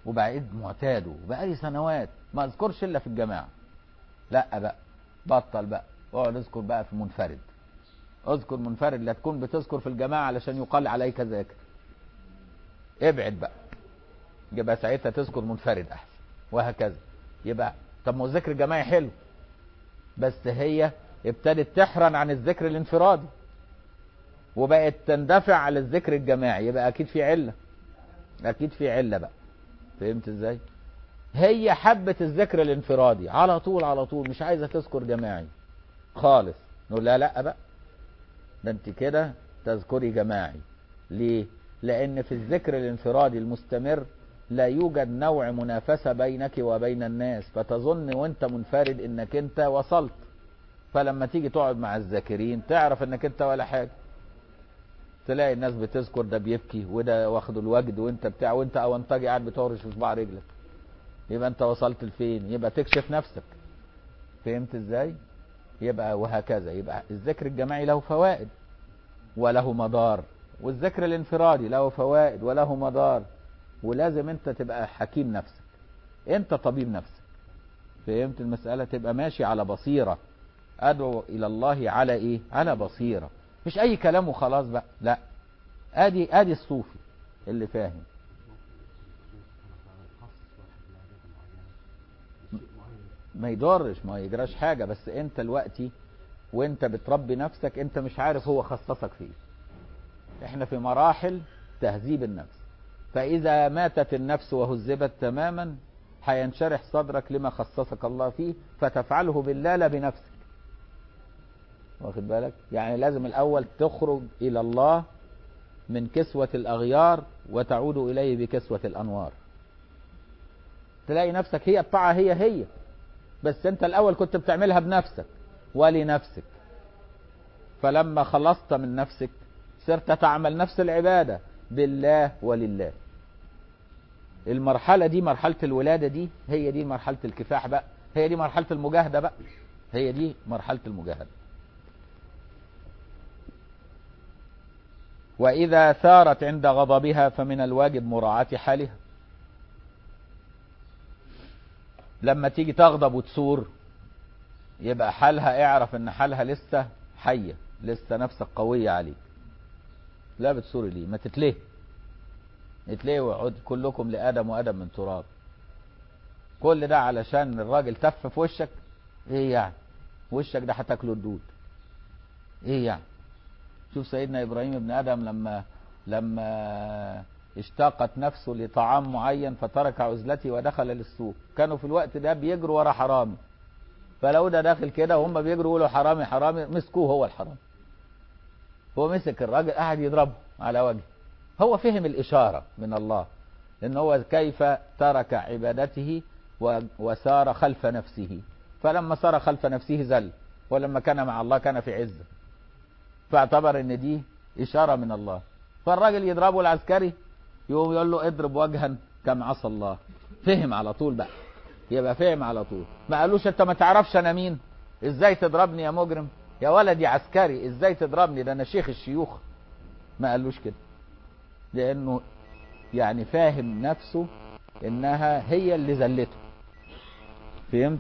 وبقيت معتاده وبقالي سنوات ما اذكرش الا في الجماعه لا بقى بطل بقى اقعد اذكر بقى في منفرد اذكر منفرد لا تكون بتذكر في الجماعه علشان يقال عليك ذاكر ابعد بقى يبقى ساعتها تذكر منفرد احسن وهكذا يبقى طب ما هو الذكر الجماعي حلو بس هي ابتدت تحرن عن الذكر الانفرادي وبقت تندفع على الذكر الجماعي يبقى اكيد في عله اكيد في عله بقى فهمت ازاي هي حبت الذكر الانفرادي على طول على طول مش عايزه تذكر جماعي خالص نقول لها لا بقى ده انت كده تذكري جماعي ليه لان في الذكر الانفرادي المستمر لا يوجد نوع منافسة بينك وبين الناس فتظن وانت منفرد انك انت وصلت فلما تيجي تقعد مع الذاكرين تعرف انك انت ولا حاجة تلاقي الناس بتذكر ده بيبكي وده واخد الوجد وانت بتاع وانت او انت قاعد بتهرش في صباع رجلك يبقى انت وصلت لفين يبقى تكشف نفسك فهمت ازاي يبقى وهكذا يبقى الذكر الجماعي له فوائد وله مدار والذكر الانفرادي له فوائد وله مدار ولازم انت تبقى حكيم نفسك انت طبيب نفسك فهمت المسألة تبقى ماشي على بصيرة ادعو الى الله على ايه على بصيرة مش اي كلام وخلاص بقى لا ادي ادي الصوفي اللي فاهم ما يضرش ما يجراش حاجة بس انت دلوقتي وانت بتربي نفسك انت مش عارف هو خصصك فيه احنا في مراحل تهذيب النفس فاذا ماتت النفس وهذبت تماما هينشرح صدرك لما خصصك الله فيه فتفعله بالله لا بنفسك واخد بالك يعني لازم الاول تخرج الى الله من كسوة الاغيار وتعود اليه بكسوة الانوار تلاقي نفسك هي الطاعة هي هي بس انت الاول كنت بتعملها بنفسك ولنفسك فلما خلصت من نفسك صرت تعمل نفس العبادة بالله ولله المرحلة دي مرحلة الولادة دي هي دي مرحلة الكفاح بقى هي دي مرحلة المجاهدة بقى هي دي مرحلة المجاهدة وإذا ثارت عند غضبها فمن الواجب مراعاة حالها لما تيجي تغضب وتثور يبقى حالها اعرف ان حالها لسه حية لسه نفسك قوية عليك لا بتثوري ليه ما تتليه اتليه وعد كلكم لآدم وآدم من تراب كل ده علشان الراجل تف في وشك ايه يعني وشك ده هتاكله الدود ايه يعني شوف سيدنا ابراهيم ابن ادم لما لما اشتاقت نفسه لطعام معين فترك عزلته ودخل للسوق كانوا في الوقت ده بيجروا ورا حرامي فلو ده داخل كده وهم بيجروا يقولوا حرامي حرامي مسكوه هو الحرامي هو مسك الراجل قاعد يضربه على وجهه هو فهم الإشارة من الله إن هو كيف ترك عبادته وسار خلف نفسه فلما سار خلف نفسه زل ولما كان مع الله كان في عزة فاعتبر ان دي إشارة من الله فالراجل يضربه العسكري يقوم يقول له اضرب وجها كم عصى الله فهم على طول بقى يبقى فهم على طول ما قالوش انت ما تعرفش انا مين ازاي تضربني يا مجرم يا ولدي عسكري ازاي تضربني ده انا شيخ الشيوخ ما قالوش كده لانه يعني فاهم نفسه انها هي اللي زلته فهمت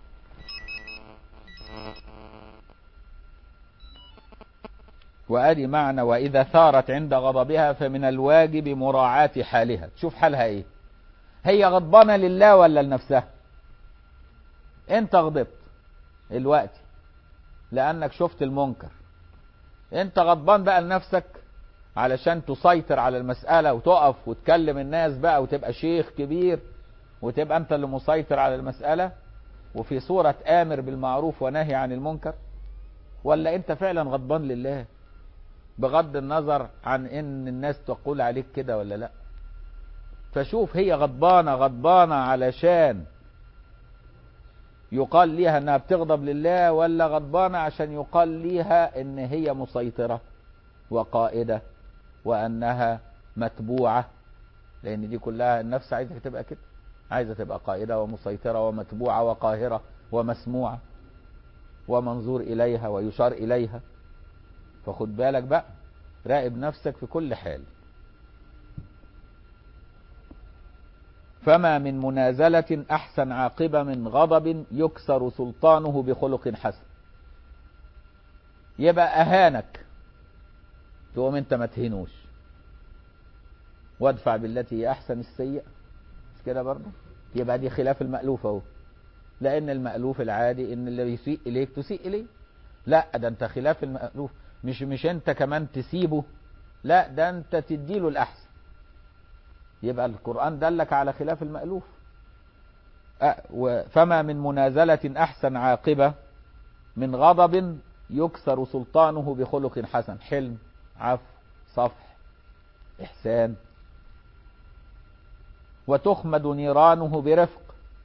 وادي معنى واذا ثارت عند غضبها فمن الواجب مراعاة حالها تشوف حالها ايه هي غضبانة لله ولا لنفسها انت غضبت الوقت لانك شفت المنكر انت غضبان بقى لنفسك علشان تسيطر على المسألة وتقف وتكلم الناس بقى وتبقى شيخ كبير وتبقى انت اللي مسيطر على المسألة وفي صورة آمر بالمعروف ونهي عن المنكر ولا انت فعلا غضبان لله بغض النظر عن ان الناس تقول عليك كده ولا لا فشوف هي غضبانة غضبانة علشان يقال ليها انها بتغضب لله ولا غضبانة عشان يقال ليها ان هي مسيطرة وقائدة وانها متبوعة لان دي كلها النفس عايزة تبقى كده عايزة تبقى قائدة ومسيطرة ومتبوعة وقاهرة ومسموعة ومنظور اليها ويشار اليها فخد بالك بقى راقب نفسك في كل حال فما من منازلة أحسن عاقبة من غضب يكسر سلطانه بخلق حسن يبقى أهانك تقوم انت ما تهينوش وادفع بالتي هي أحسن السيئة مش كده برضه يبقى دي خلاف المألوف اهو لأن المألوف العادي إن اللي يسيء إليك تسيء إليه لا ده انت خلاف المألوف مش مش انت كمان تسيبه لا ده انت تديله الأحسن يبقى القرآن دلك على خلاف المألوف فما من منازلة أحسن عاقبة من غضب يكسر سلطانه بخلق حسن حلم عفو صفح إحسان وتخمد نيرانه برفق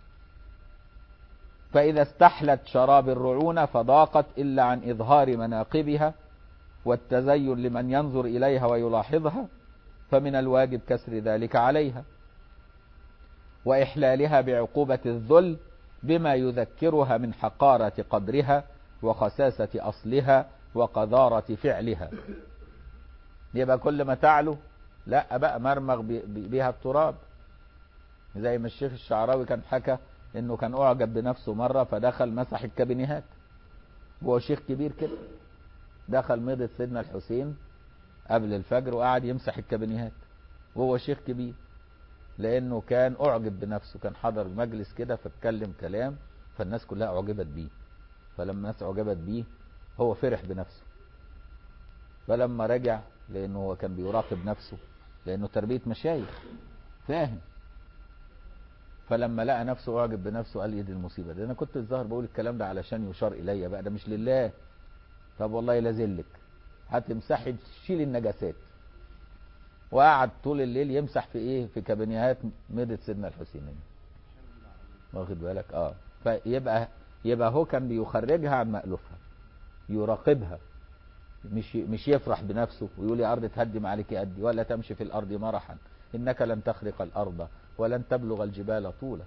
فإذا استحلت شراب الرعونة فضاقت إلا عن إظهار مناقبها والتزين لمن ينظر إليها ويلاحظها فمن الواجب كسر ذلك عليها وإحلالها بعقوبة الذل بما يذكرها من حقارة قدرها وخساسة أصلها وقذارة فعلها يبقى كل ما تعلو لا بقى مرمغ بها التراب زي ما الشيخ الشعراوي كان حكى انه كان اعجب بنفسه مرة فدخل مسح الكابينيهات وهو شيخ كبير كده دخل مضة سيدنا الحسين قبل الفجر وقعد يمسح الكابينيهات وهو شيخ كبير لانه كان اعجب بنفسه كان حضر مجلس كده فاتكلم كلام فالناس كلها اعجبت بيه فلما الناس اعجبت بيه هو فرح بنفسه فلما رجع لانه هو كان بيراقب نفسه لانه تربية مشايخ فاهم فلما لقى نفسه اعجب بنفسه قال يدي المصيبة ده انا كنت الظاهر بقول الكلام ده علشان يشار الي بقى ده مش لله طب والله لازلك هتمسحي تشيل النجاسات وقعد طول الليل يمسح في ايه في كابينيهات مدة سيدنا الحسين واخد بالك اه فيبقى يبقى هو كان بيخرجها عن مألوفها يراقبها مش مش يفرح بنفسه ويقول يا ارض تهدم عليك ادي ولا تمشي في الارض مرحا انك لن تخرق الارض ولن تبلغ الجبال طولا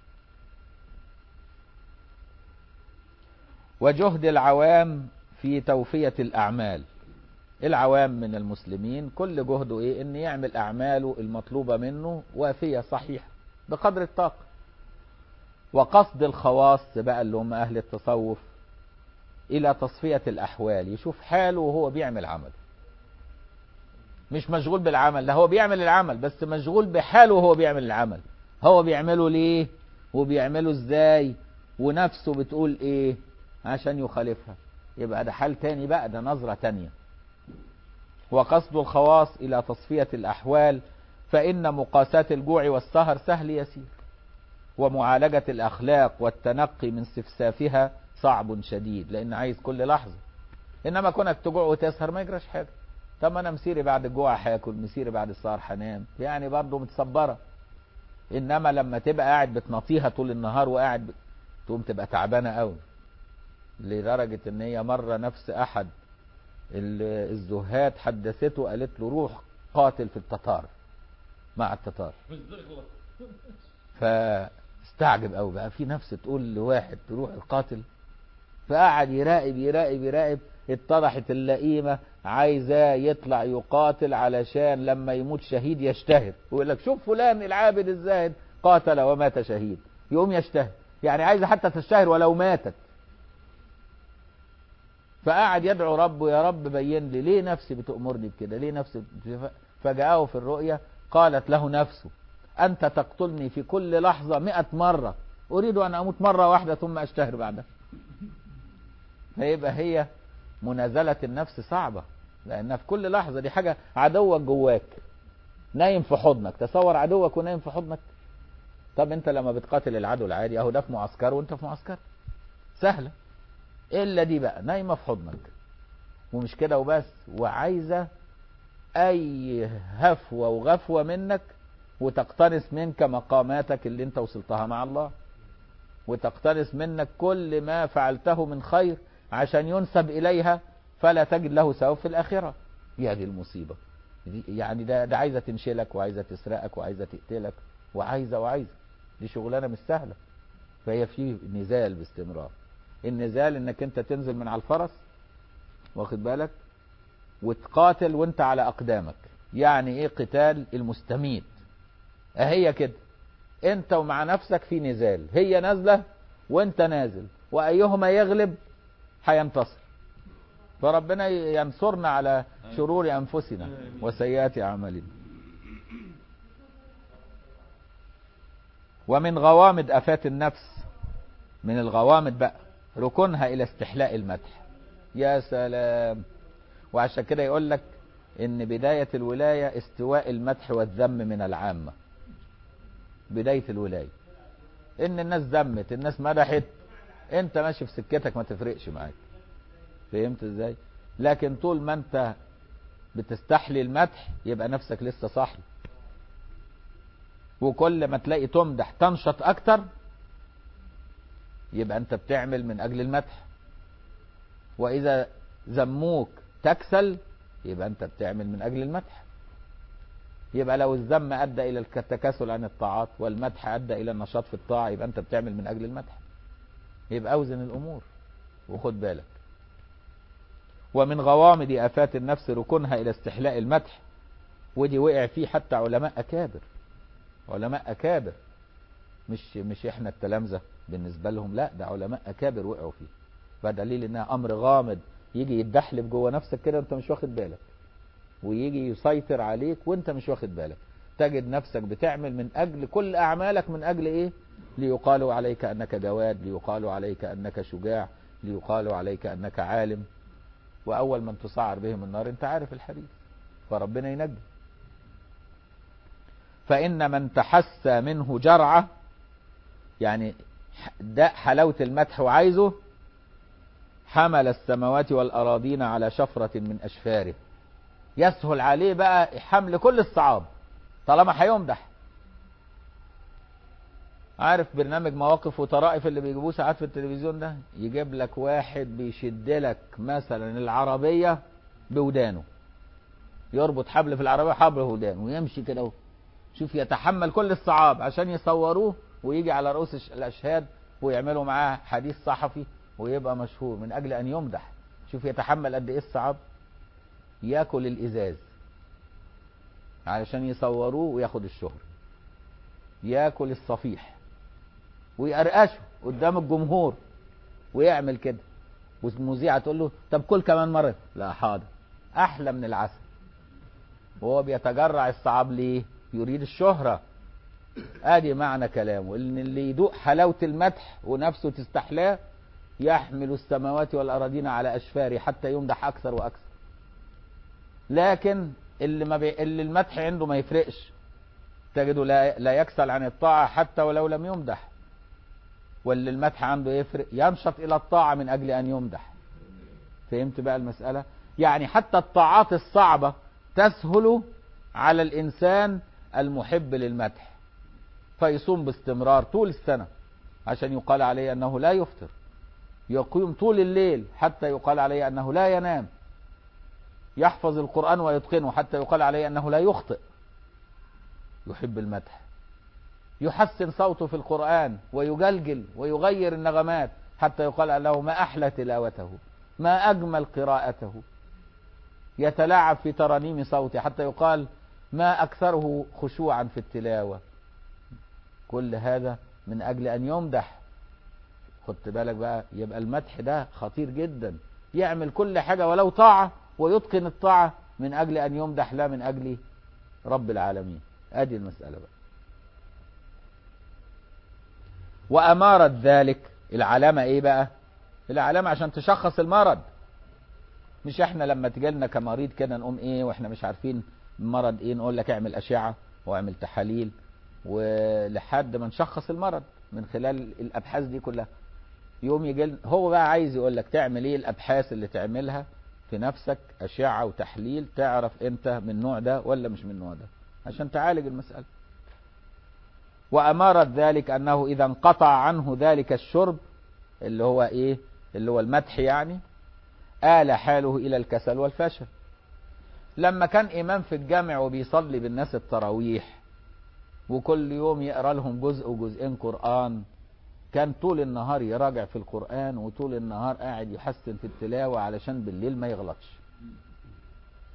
وجهد العوام في توفية الأعمال العوام من المسلمين كل جهده إيه إن يعمل أعماله المطلوبة منه وافية صحيحة بقدر الطاقة وقصد الخواص بقى اللي هم أهل التصوف إلى تصفية الأحوال يشوف حاله وهو بيعمل عمل مش مشغول بالعمل ده هو بيعمل العمل بس مشغول بحاله وهو بيعمل العمل هو بيعمله ليه وبيعمله ازاي ونفسه بتقول ايه عشان يخالفها يبقى ده حال تاني بقى ده نظرة تانية وقصد الخواص إلى تصفية الأحوال فإن مقاساة الجوع والسهر سهل يسير ومعالجة الأخلاق والتنقي من سفسافها صعب شديد لأن عايز كل لحظة إنما كونك تجوع وتسهر ما يجراش حاجة طب أنا مسيري بعد الجوع هاكل مسيري بعد السهر هنام يعني برضه متصبرة إنما لما تبقى قاعد بتنطيها طول النهار وقاعد ب... تقوم تبقى تعبانة قوي لدرجة ان هي مرة نفس احد الزهاد حدثته قالت له روح قاتل في التتار مع التتار فاستعجب قوي بقى في نفس تقول لواحد تروح القاتل فقعد يراقب يراقب يراقب اتضحت اللئيمة عايزاه يطلع يقاتل علشان لما يموت شهيد يشتهر ويقول لك شوف فلان العابد الزاهد قاتل ومات شهيد يقوم يشتهر يعني عايزه حتى تشتهر ولو ماتت فقعد يدعو ربه يا رب بين لي ليه نفسي بتأمرني بكده ليه نفسي فجاءه في الرؤيا قالت له نفسه أنت تقتلني في كل لحظة مئة مرة أريد أن أموت مرة واحدة ثم أشتهر بعدها فيبقى هي منازلة النفس صعبة لأنها في كل لحظة دي حاجة عدوك جواك نايم في حضنك تصور عدوك ونايم في حضنك طب انت لما بتقاتل العدو العادي اهو ده في معسكر وانت في معسكر سهلة الا دي بقى نايمة في حضنك ومش كده وبس وعايزة اي هفوة وغفوة منك وتقتنص منك مقاماتك اللي انت وصلتها مع الله وتقتنص منك كل ما فعلته من خير عشان ينسب اليها فلا تجد له ثواب في الاخرة يا دي المصيبة دي يعني ده, ده عايزة تنشلك وعايزة تسرقك وعايزة تقتلك وعايزة وعايزة دي شغلانة مش سهلة فهي في نزال باستمرار النزال انك انت تنزل من على الفرس واخد بالك وتقاتل وانت على اقدامك يعني ايه قتال المستميت اهي كده انت ومع نفسك في نزال هي نازلة وانت نازل وايهما يغلب هينتصر فربنا ينصرنا على شرور انفسنا وسيئات اعمالنا ومن غوامض افات النفس من الغوامض بقى ركونها الى استحلاء المدح يا سلام وعشان كده يقول لك ان بداية الولاية استواء المدح والذم من العامة بداية الولاية ان الناس ذمت الناس مدحت انت ماشي في سكتك ما تفرقش معاك فهمت ازاي لكن طول ما انت بتستحلي المدح يبقى نفسك لسه صاحي وكل ما تلاقي تمدح تنشط اكتر يبقى انت بتعمل من اجل المدح واذا ذموك تكسل يبقى انت بتعمل من اجل المدح يبقى لو الذم ادى الى التكاسل عن الطاعات والمدح ادى الى النشاط في الطاعه يبقى انت بتعمل من اجل المدح يبقى اوزن الامور وخد بالك ومن غوامض افات النفس ركونها الى استحلاء المدح ودي وقع فيه حتى علماء اكابر علماء اكابر مش مش احنا التلامذه بالنسبه لهم لا ده علماء اكابر وقعوا فيه فدليل انها امر غامض يجي يتدحلب جوه نفسك كده انت مش واخد بالك ويجي يسيطر عليك وانت مش واخد بالك تجد نفسك بتعمل من اجل كل اعمالك من اجل ايه ليقالوا عليك انك جواد ليقالوا عليك انك شجاع ليقالوا عليك انك عالم واول من تسعر بهم النار انت عارف الحديث فربنا ينجي فان من تحسى منه جرعه يعني ده حلاوه المدح وعايزه حمل السماوات والأراضين على شفرة من أشفاره يسهل عليه بقى حمل كل الصعاب طالما هيمدح عارف برنامج مواقف وطرائف اللي بيجيبوه ساعات في التلفزيون ده يجيب لك واحد بيشد لك مثلا العربية بودانه يربط حبل في العربية حبل في ودانه ويمشي كده شوف يتحمل كل الصعاب عشان يصوروه ويجي على رؤوس الأشهاد ويعملوا معاه حديث صحفي ويبقى مشهور من اجل ان يمدح شوف يتحمل قد ايه الصعاب ياكل الازاز علشان يصوروه وياخد الشهرة ياكل الصفيح ويقرقشه قدام الجمهور ويعمل كده والمذيعة تقول له طب كل كمان مرة لا حاضر احلى من العسل وهو بيتجرع الصعاب ليه يريد الشهرة ادي معنى كلامه ان اللي يدوق حلاوة المدح ونفسه تستحلاه يحمل السماوات والأراضين على أشفاره حتى يمدح أكثر وأكثر لكن اللي, ما بي... اللي المدح عنده ما يفرقش تجده لا... لا يكسل عن الطاعة حتى ولو لم يمدح واللي المدح عنده يفرق ينشط إلى الطاعة من أجل أن يمدح فهمت بقى المسألة يعني حتى الطاعات الصعبة تسهل على الإنسان المحب للمدح فيصوم باستمرار طول السنة عشان يقال عليه أنه لا يفطر يقيم طول الليل حتى يقال عليه أنه لا ينام يحفظ القرآن ويتقنه حتى يقال عليه أنه لا يخطئ يحب المدح يحسن صوته في القرآن ويجلجل ويغير النغمات حتى يقال له ما أحلى تلاوته ما أجمل قراءته يتلاعب في ترانيم صوته حتى يقال ما أكثره خشوعا في التلاوة كل هذا من أجل أن يمدح خدت بالك بقى يبقى المدح ده خطير جدا يعمل كل حاجة ولو طاعة ويتقن الطاعة من أجل أن يمدح لا من أجل رب العالمين ادي المسألة بقى وأمارة ذلك العلامة ايه بقى العلامة عشان تشخص المرض مش احنا لما تجيلنا كمريض كده نقوم ايه واحنا مش عارفين المرض ايه نقول لك اعمل اشعة واعمل تحاليل ولحد ما نشخص المرض من خلال الابحاث دي كلها يوم يجي هو بقى عايز يقول لك تعمل ايه الابحاث اللي تعملها في نفسك اشعة وتحليل تعرف انت من النوع ده ولا مش من النوع ده عشان تعالج المسألة وأمارة ذلك أنه إذا انقطع عنه ذلك الشرب اللي هو إيه اللي هو المدح يعني آل حاله إلى الكسل والفشل لما كان إمام في الجامع وبيصلي بالناس التراويح وكل يوم يقرأ لهم جزء وجزئين قرآن كان طول النهار يراجع في القرآن وطول النهار قاعد يحسن في التلاوة علشان بالليل ما يغلطش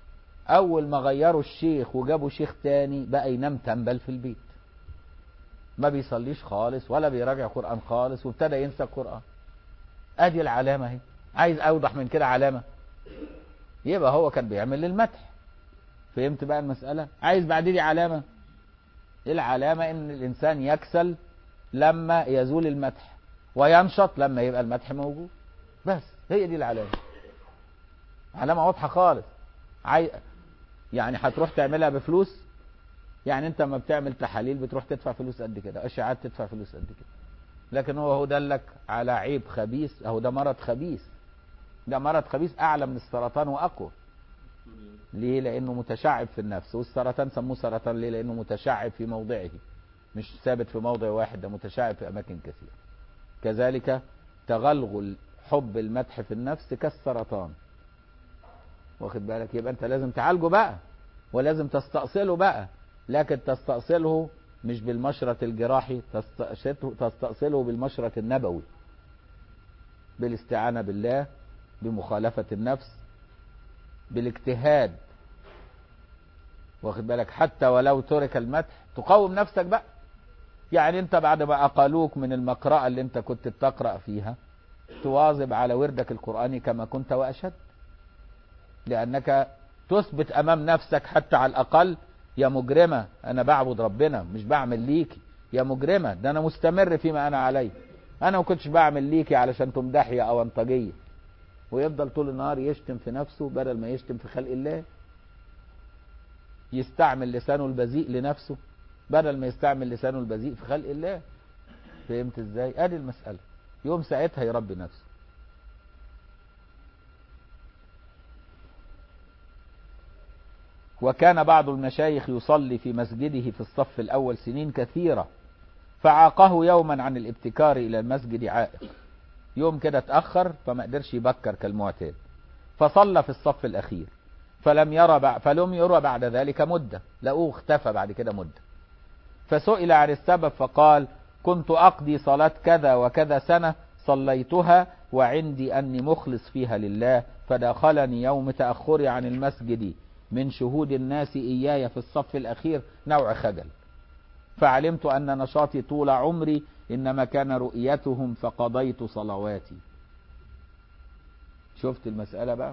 أول ما غيروا الشيخ وجابوا شيخ تاني بقى ينام تنبل في البيت ما بيصليش خالص ولا بيراجع قرآن خالص وابتدى ينسى القرآن ادي العلامة اهي عايز اوضح من كده علامة يبقى هو كان بيعمل للمدح فهمت بقى المسألة عايز بعد دي علامة العلامة ان الانسان يكسل لما يزول المدح وينشط لما يبقى المدح موجود بس هي دي العلامة علامة واضحة خالص عاي... يعني هتروح تعملها بفلوس يعني انت لما بتعمل تحاليل بتروح تدفع فلوس قد كده اشعاعات تدفع فلوس قد كده لكن هو هو دلك على عيب خبيث اهو ده مرض خبيث ده مرض خبيث اعلى من السرطان واقوى ليه لانه متشعب في النفس والسرطان سموه سرطان ليه لانه متشعب في موضعه مش ثابت في موضع واحد ده متشعب في اماكن كثيره كذلك تغلغل حب المدح في النفس كالسرطان واخد بالك يبقى انت لازم تعالجه بقى ولازم تستأصله بقى لكن تستأصله مش بالمشرط الجراحي تستأصله بالمشرط النبوي بالاستعانة بالله بمخالفة النفس بالاجتهاد واخد بالك حتى ولو ترك المدح تقاوم نفسك بقى يعني انت بعد ما اقالوك من المقرأة اللي انت كنت بتقرأ فيها تواظب على وردك القرآني كما كنت وأشد لأنك تثبت أمام نفسك حتى على الأقل يا مجرمة أنا بعبد ربنا مش بعمل ليكي يا مجرمة ده أنا مستمر فيما أنا عليه أنا ما كنتش بعمل ليكي علشان تمدحي أو أنطجية ويفضل طول النهار يشتم في نفسه بدل ما يشتم في خلق الله يستعمل لسانه البذيء لنفسه بدل ما يستعمل لسانه البذيء في خلق الله فهمت ازاي ادي المسألة يوم ساعتها يربي نفسه وكان بعض المشايخ يصلي في مسجده في الصف الأول سنين كثيرة فعاقه يوما عن الابتكار إلى المسجد عائق يوم كده اتأخر فما قدرش يبكر كالمعتاد فصلى في الصف الأخير فلم يرى بعد فلم يرى بعد ذلك مدة لقوه اختفى بعد كده مدة فسئل عن السبب فقال كنت أقضي صلاة كذا وكذا سنة صليتها وعندي أني مخلص فيها لله فدخلني يوم تأخري عن المسجد من شهود الناس إياي في الصف الأخير نوع خجل فعلمت أن نشاطي طول عمري إنما كان رؤيتهم فقضيت صلواتي شفت المسألة بقى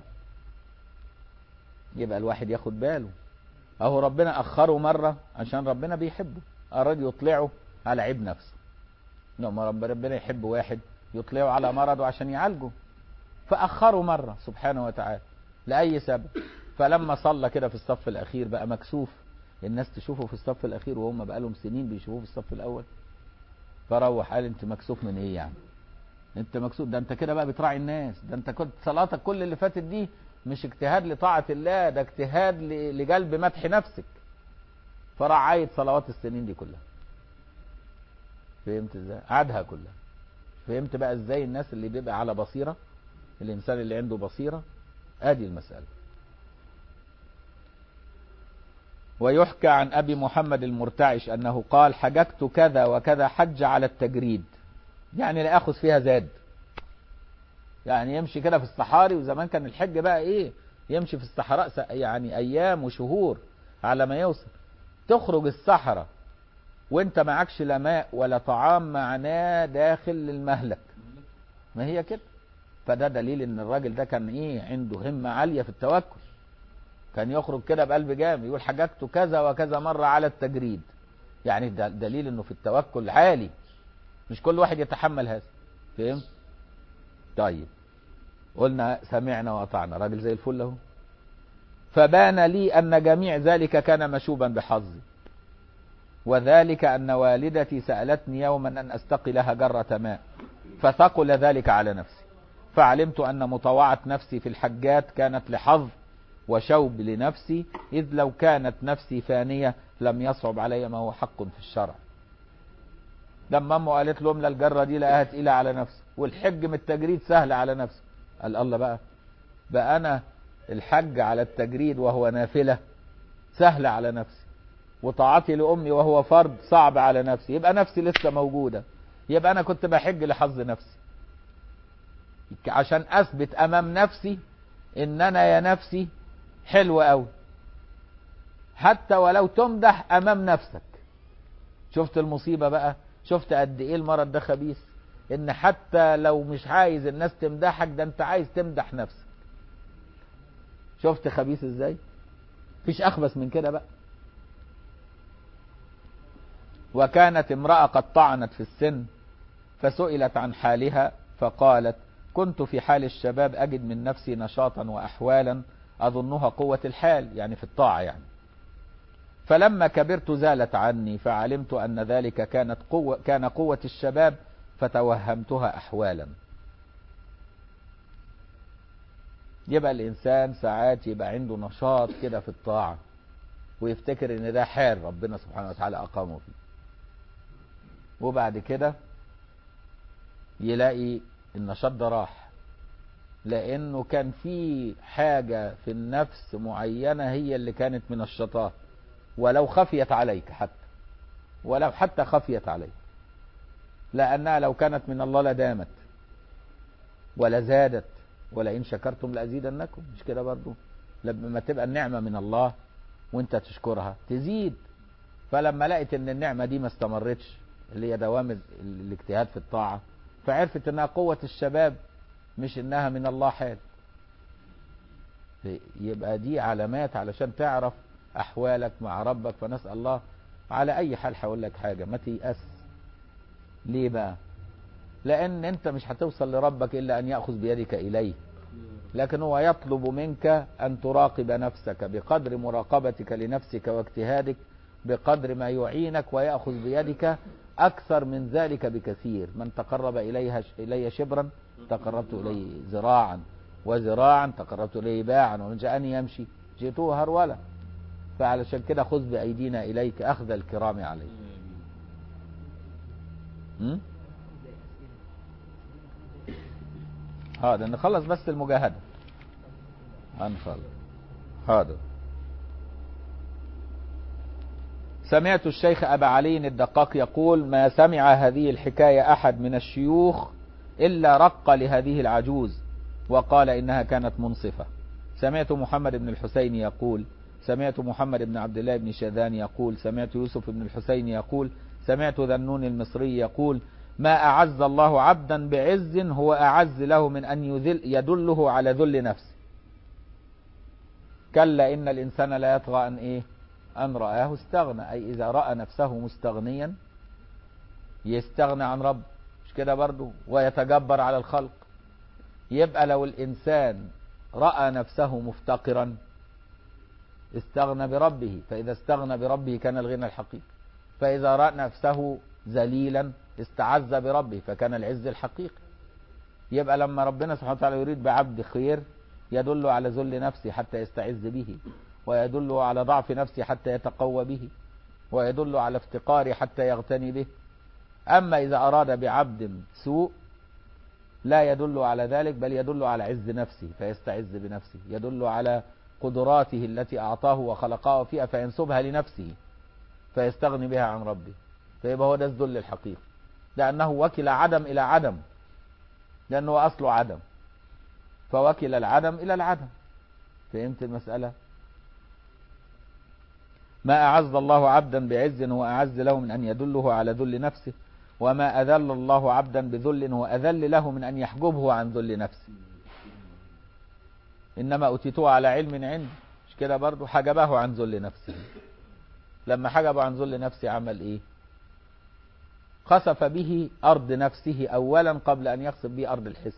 يبقى الواحد ياخد باله اهو ربنا اخره مرة عشان ربنا بيحبه اراد يطلعه على عيب نفسه لما ربنا يحب واحد يطلعه على مرضه عشان يعالجه فاخره مرة سبحانه وتعالى لأي سبب فلما صلى كده في الصف الاخير بقى مكسوف الناس تشوفه في الصف الاخير وهم بقى لهم سنين بيشوفوه في الصف الاول فروح قال انت مكسوف من ايه يعني انت مكسوف ده انت كده بقى بتراعي الناس ده انت كنت صلاتك كل اللي فاتت دي مش اجتهاد لطاعة الله ده اجتهاد لجلب مدح نفسك فراح عايد صلوات السنين دي كلها فهمت ازاي عادها كلها فهمت بقى ازاي الناس اللي بيبقى على بصيرة الانسان اللي عنده بصيرة ادي المسألة ويحكى عن ابي محمد المرتعش انه قال حججت كذا وكذا حج على التجريد يعني لا اخذ فيها زاد يعني يمشي كده في الصحاري وزمان كان الحج بقى ايه يمشي في الصحراء يعني ايام وشهور على ما يوصل تخرج الصحراء وانت معكش لا ماء ولا طعام معناه داخل للمهلك ما هي كده فده دليل ان الراجل ده كان ايه عنده همة عالية في التوكل كان يخرج كده بقلب جامد يقول حججت كذا وكذا مرة على التجريد يعني ده دليل انه في التوكل عالي مش كل واحد يتحمل هذا فهمت طيب قلنا سمعنا وأطعنا راجل زي الفل اهو فبان لي أن جميع ذلك كان مشوبا بحظي وذلك أن والدتي سألتني يوما أن أستقي لها جرة ماء فثقل ذلك على نفسي فعلمت أن مطاوعة نفسي في الحجات كانت لحظ وشوب لنفسي إذ لو كانت نفسي فانية لم يصعب علي ما هو حق في الشرع لما امه قالت له املى الجره دي لقاها تقيله على نفسه والحج من التجريد سهل على نفسه قال الله بقى بقى انا الحج على التجريد وهو نافله سهل على نفسي وطاعتي لامي وهو فرض صعب على نفسي يبقى نفسي لسه موجوده يبقى انا كنت بحج لحظ نفسي عشان اثبت امام نفسي ان انا يا نفسي حلو قوي حتى ولو تمدح امام نفسك شفت المصيبة بقى شفت قد ايه المرض ده خبيث ان حتى لو مش عايز الناس تمدحك ده انت عايز تمدح نفسك شفت خبيث ازاي مفيش اخبث من كده بقى وكانت امرأة قد طعنت في السن فسئلت عن حالها فقالت كنت في حال الشباب أجد من نفسي نشاطا وأحوالا أظنها قوة الحال يعني في الطاعة يعني فلما كبرت زالت عني فعلمت أن ذلك كانت قوة كان قوة الشباب فتوهمتها أحوالا يبقى الإنسان ساعات يبقى عنده نشاط كده في الطاعة ويفتكر ان ده حال ربنا سبحانه وتعالى أقامه فيه وبعد كده يلاقي النشاط ده راح لانه كان في حاجة في النفس معينة هي اللي كانت من الشطاه ولو خفيت عليك حتى ولو حتى خفيت عليك لانها لو كانت من الله لدامت ولزادت ولئن شكرتم لازيدنكم مش كده برضو لما تبقى النعمة من الله وانت تشكرها تزيد فلما لقيت ان النعمة دي ما استمرتش اللي هي دوام الاجتهاد في الطاعة فعرفت انها قوة الشباب مش انها من الله حال يبقى دي علامات علشان تعرف احوالك مع ربك فنسأل الله على اي حال هقول لك حاجة ما تيأس ليه بقى لان انت مش هتوصل لربك الا ان يأخذ بيدك اليه لكن هو يطلب منك ان تراقب نفسك بقدر مراقبتك لنفسك واجتهادك بقدر ما يعينك ويأخذ بيدك أكثر من ذلك بكثير من تقرب إليها إلي شبرا تقربت إليه ذراعا وذراعا تقربت إليه باعا ومن جاءني يمشي جئته هرولا فعلشان كده خذ بأيدينا إليك أخذ الكرام عليك م? هذا نخلص بس المجاهدة هنخلص هذا سمعت الشيخ أبا علي الدقاق يقول ما سمع هذه الحكاية أحد من الشيوخ إلا رق لهذه العجوز وقال إنها كانت منصفة سمعت محمد بن الحسين يقول سمعت محمد بن عبد الله بن شاذان يقول سمعت يوسف بن الحسين يقول سمعت ذنون المصري يقول ما أعز الله عبدا بعز هو أعز له من أن يذل يدله على ذل نفسه كلا إن الإنسان لا يطغى أن إيه أن رآه استغنى أي إذا رأى نفسه مستغنيا يستغنى عن رب مش كده برضو ويتجبر على الخلق يبقى لو الإنسان رأى نفسه مفتقرا استغنى بربه فإذا استغنى بربه كان الغنى الحقيقي فإذا رأى نفسه ذليلا استعز بربه فكان العز الحقيقي يبقى لما ربنا سبحانه وتعالى يريد بعبد خير يدل على ذل نفسه حتى يستعز به ويدل على ضعف نفسه حتى يتقوى به ويدل على افتقاره حتى يغتني به أما إذا أراد بعبد سوء لا يدل على ذلك بل يدل على عز نفسه فيستعز بنفسه يدل على قدراته التي أعطاه وخلقها فيها فينسبها لنفسه فيستغني بها عن ربه فيبقى هو ده الذل الحقيقي لأنه وكل عدم إلى عدم لأنه أصله عدم فوكل العدم إلى العدم فهمت المسألة ما أعز الله عبدا بعز هو أعز له من أن يدله على ذل نفسه وما أذل الله عبدا بذل هو أذل له من أن يحجبه عن ذل نفسه إنما أوتيته على علم عندي مش كده برضه حجبه عن ذل نفسه لما حجبه عن ذل نفسه عمل إيه خسف به أرض نفسه أولا قبل أن يخسف به أرض الحس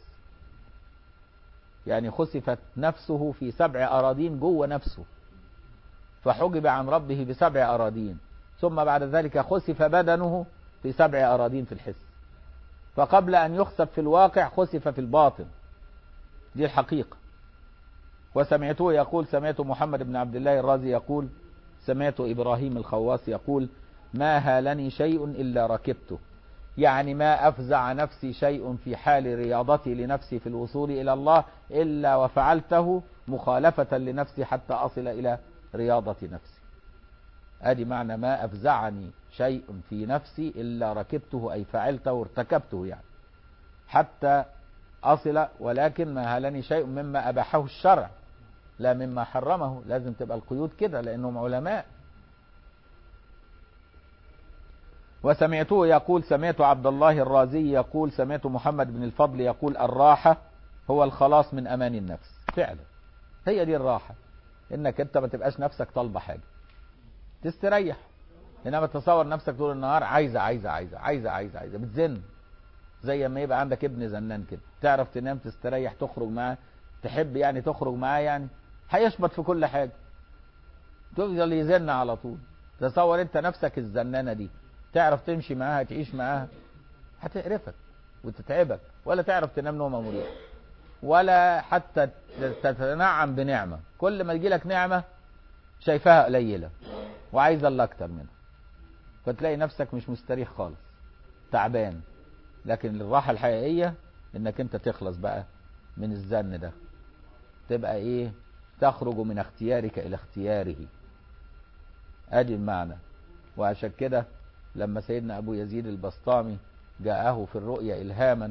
يعني خسفت نفسه في سبع أراضين جوه نفسه فحجب عن ربه بسبع أراضين ثم بعد ذلك خسف بدنه في سبع أراضين في الحس فقبل أن يخسف في الواقع خسف في الباطن دي الحقيقة وسمعته يقول سمعت محمد بن عبد الله الرازي يقول سمعت إبراهيم الخواص يقول ما هالني شيء إلا ركبته يعني ما أفزع نفسي شيء في حال رياضتي لنفسي في الوصول إلى الله إلا وفعلته مخالفة لنفسي حتى أصل إلى رياضة نفسي ادي معنى ما افزعني شيء في نفسي الا ركبته اي فعلته ارتكبته يعني حتى اصل ولكن ما هلني شيء مما اباحه الشرع لا مما حرمه لازم تبقى القيود كده لانهم علماء وسمعته يقول سمعت عبد الله الرازي يقول سمعت محمد بن الفضل يقول الراحة هو الخلاص من أمان النفس فعلا هي دي الراحة انك انت ما تبقاش نفسك طالبة حاجة تستريح انما تصور نفسك طول النهار عايزة عايزة عايزة عايزة عايزة عايزة بتزن زي ما يبقى عندك ابن زنان كده تعرف تنام تستريح تخرج معاه تحب يعني تخرج معاه يعني هيشبط في كل حاجة تفضل يزن على طول تصور انت نفسك الزنانة دي تعرف تمشي معاها تعيش معاها هتقرفك وتتعبك ولا تعرف تنام نومة مريحة ولا حتى تتنعم بنعمة كل ما تجيلك نعمة شايفاها قليلة وعايزة الله أكتر منها فتلاقي نفسك مش مستريح خالص تعبان لكن الراحة الحقيقية انك انت تخلص بقى من الزن ده تبقى ايه تخرج من اختيارك الى اختياره ادي المعنى وعشان كده لما سيدنا ابو يزيد البسطامي جاءه في الرؤيا الهاما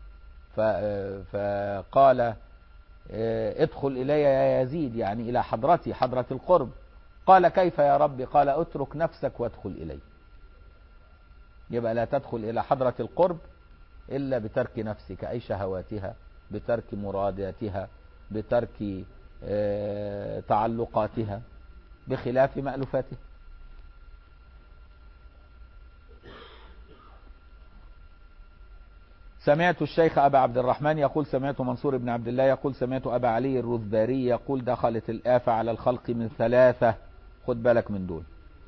فقال ادخل الي يا يزيد يعني الى حضرتي حضرة القرب قال كيف يا رب قال اترك نفسك وادخل الي يبقى لا تدخل الى حضرة القرب الا بترك نفسك اي شهواتها بترك مراداتها بترك تعلقاتها بخلاف مألوفاتها سمعت الشيخ أبا عبد الرحمن يقول سمعت منصور بن عبد الله يقول سمعت أبا علي الرذباري يقول دخلت الآفة على الخلق من ثلاثة خد بالك من دول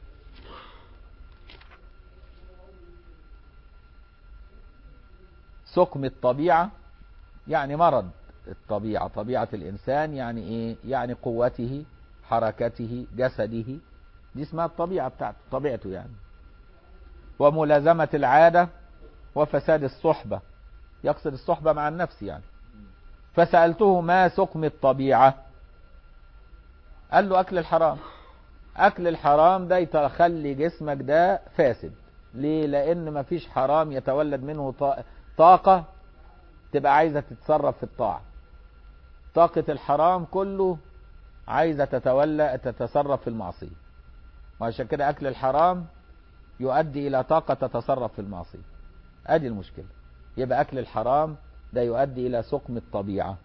سقم الطبيعة يعني مرض الطبيعة طبيعة الإنسان يعني إيه يعني قوته حركته جسده دي اسمها الطبيعة بتاعته طبيعته يعني وملازمة العادة وفساد الصحبة يقصد الصحبة مع النفس يعني فسألته ما سقم الطبيعة قال له أكل الحرام أكل الحرام ده يخلي جسمك ده فاسد ليه لأن مفيش حرام يتولد منه طاقة تبقى عايزة تتصرف في الطاعة طاقة الحرام كله عايزة تتولى تتصرف في المعصية وعشان كده أكل الحرام يؤدي إلى طاقة تتصرف في المعصية ادي المشكلة يبقى اكل الحرام ده يؤدي الى سقم الطبيعة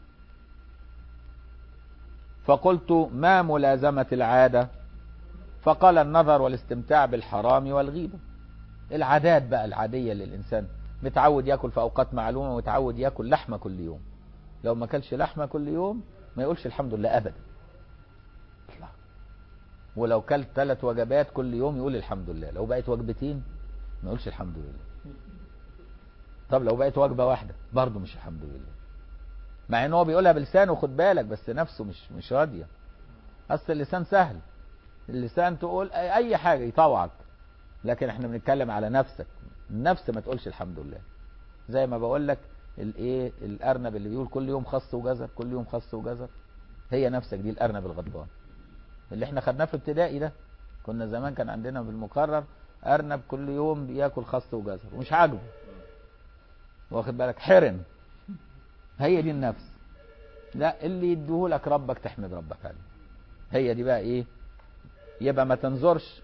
فقلت ما ملازمة العادة فقال النظر والاستمتاع بالحرام والغيبة العادات بقى العادية للإنسان متعود ياكل في أوقات معلومة ومتعود ياكل لحمة كل يوم لو ما كلش لحمة كل يوم ما يقولش الحمد لله أبدا ولو كلت ثلاث وجبات كل يوم يقول الحمد لله لو بقت وجبتين ما يقولش الحمد لله طب لو بقت وجبة واحدة برضه مش الحمد لله مع ان هو بيقولها بلسانه خد بالك بس نفسه مش مش راضية اصل اللسان سهل اللسان تقول اي حاجة يطوعك لكن احنا بنتكلم على نفسك النفس ما تقولش الحمد لله زي ما بقول لك الايه الارنب اللي بيقول كل يوم خس وجزر كل يوم خس وجزر هي نفسك دي الارنب الغضبان اللي احنا خدناه في ابتدائي ده كنا زمان كان عندنا بالمقرر ارنب كل يوم بياكل خس وجزر ومش عاجبه واخد بالك حرن هي دي النفس لا اللي يديهولك ربك تحمد ربك عليه هي دي بقى ايه يبقى ما تنظرش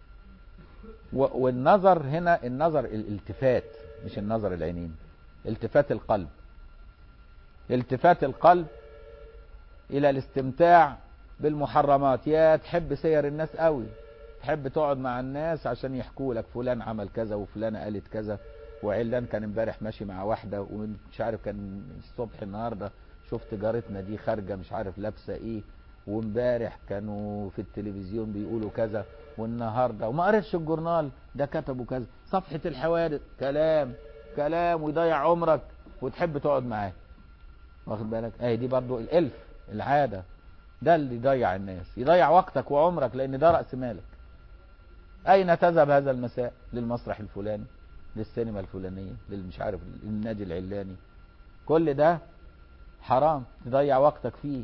والنظر هنا النظر الالتفات مش النظر العينين التفات القلب التفات القلب الى الاستمتاع بالمحرمات يا تحب سير الناس قوي تحب تقعد مع الناس عشان يحكوا لك فلان عمل كذا وفلانة قالت كذا وعلان كان امبارح ماشي مع واحدة ومش عارف كان الصبح النهاردة شفت جارتنا دي خارجة مش عارف لابسة ايه وامبارح كانوا في التلفزيون بيقولوا كذا والنهاردة وما قريتش الجورنال ده كتبوا كذا صفحة الحوادث كلام كلام ويضيع عمرك وتحب تقعد معاه واخد بالك اهي دي برضو الالف العادة ده اللي يضيع الناس يضيع وقتك وعمرك لان ده رأس مالك اين تذهب هذا المساء للمسرح الفلاني للسينما الفلانية للمش عارف النادي العلاني كل ده حرام تضيع وقتك فيه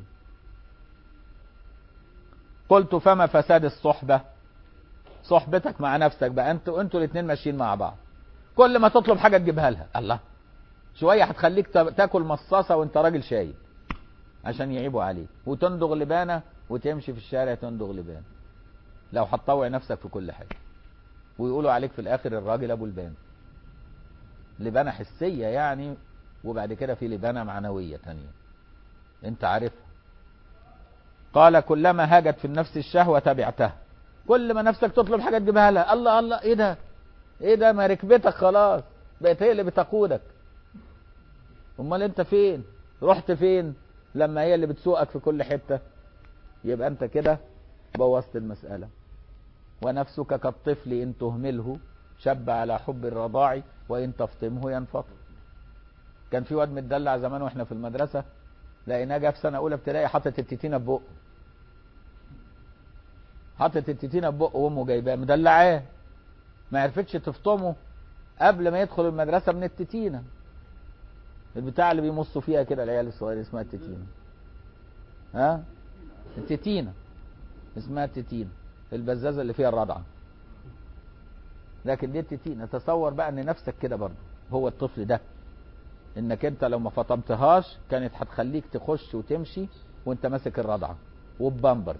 قلت فما فساد الصحبة صحبتك مع نفسك بقى انتوا انتوا الاثنين ماشيين مع بعض كل ما تطلب حاجة تجيبها لها الله شوية هتخليك تاكل مصاصة وانت راجل شايب عشان يعيبوا عليك وتندغ لبانة وتمشي في الشارع تندغ لبانة لو هتطوع نفسك في كل حاجة ويقولوا عليك في الاخر الراجل ابو لبان لبانة حسية يعني وبعد كده في لبانة معنوية تانية انت عارفها قال كلما هاجت في النفس الشهوة تبعتها كل ما نفسك تطلب حاجة تجيبها لها الله الله ايه ده ايه ده ما ركبتك خلاص بقت هي اللي بتقودك امال انت فين رحت فين لما هي اللي بتسوقك في كل حتة يبقى انت كده بوظت المسألة ونفسك كالطفل إن تهمله شب على حب الرضاع وإن تفطمه ينفطم كان في واد متدلع زمان واحنا في المدرسة لقيناه جه في سنة أولى ابتدائي حاطط التتينة في بقه حاطط التتينة في بقه وأمه جايباه مدلعاه ما عرفتش تفطمه قبل ما يدخل المدرسة من التتينة البتاع اللي بيمصوا فيها كده العيال الصغيرة اسمها التتينة ها التتينة اسمها التتينة البزازة اللي فيها الرضعة لكن دي التتينة تصور بقى ان نفسك كده برضه هو الطفل ده انك انت لو ما فطمتهاش كانت هتخليك تخش وتمشي وانت ماسك الرضعة وببامبرز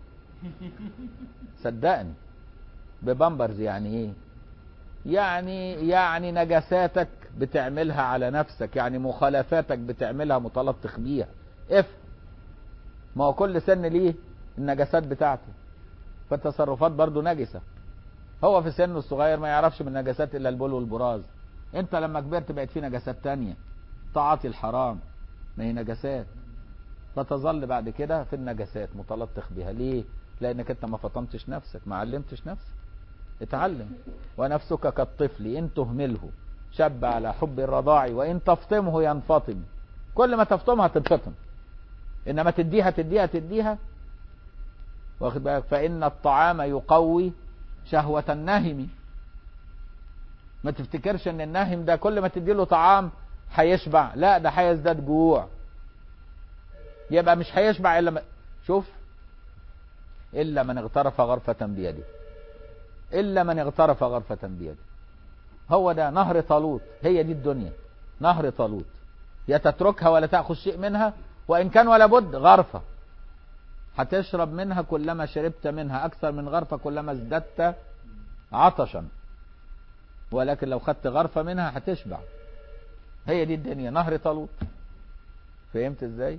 صدقني ببامبرز يعني ايه يعني يعني نجاساتك بتعملها على نفسك يعني مخالفاتك بتعملها متلطخ بيها افهم ما هو كل سن ليه النجاسات بتاعته فالتصرفات برضو نجسة هو في سنه الصغير ما يعرفش من النجاسات الا البول والبراز انت لما كبرت بقت في نجاسات تانية تعاطي الحرام ما هي نجاسات فتظل بعد كده في النجاسات متلطخ بها ليه لانك انت ما فطمتش نفسك ما علمتش نفسك اتعلم ونفسك كالطفل ان تهمله شب على حب الرضاع وان تفطمه ينفطم كل ما تفطمها تنفطم انما تديها تديها تديها واخد بالك فان الطعام يقوي شهوة النهم ما تفتكرش ان النهم ده كل ما تديله طعام هيشبع لا ده هيزداد جوع يبقى مش هيشبع الا ما شوف الا من اغترف غرفة بيده الا من اغترف غرفة بيده هو ده نهر طالوت هي دي الدنيا نهر طالوت يا تتركها ولا تأخذ شيء منها وإن كان ولا بد غرفة هتشرب منها كلما شربت منها أكثر من غرفة كلما ازددت عطشا ولكن لو خدت غرفة منها هتشبع هي دي الدنيا نهر طالوت فهمت ازاي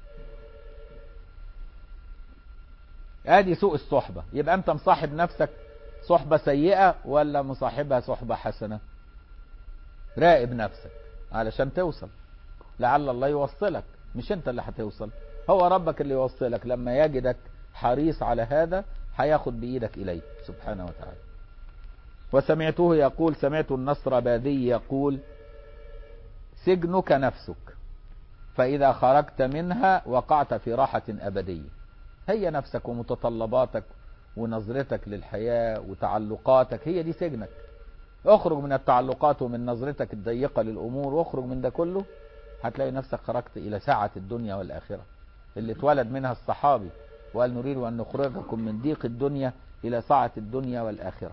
ادي سوء الصحبة يبقى انت مصاحب نفسك صحبة سيئة ولا مصاحبها صحبة حسنة راقب نفسك علشان توصل لعل الله يوصلك مش انت اللي هتوصل هو ربك اللي يوصلك لما يجدك حريص على هذا هياخد بإيدك إليه سبحانه وتعالى وسمعته يقول سمعت النصر باذي يقول سجنك نفسك فإذا خرجت منها وقعت في راحة أبدية هي نفسك ومتطلباتك ونظرتك للحياة وتعلقاتك هي دي سجنك اخرج من التعلقات ومن نظرتك الضيقة للأمور واخرج من ده كله هتلاقي نفسك خرجت إلى ساعة الدنيا والآخرة اللي اتولد منها الصحابي وقال نريد أن نخرجكم من ضيق الدنيا إلى ساعة الدنيا والآخرة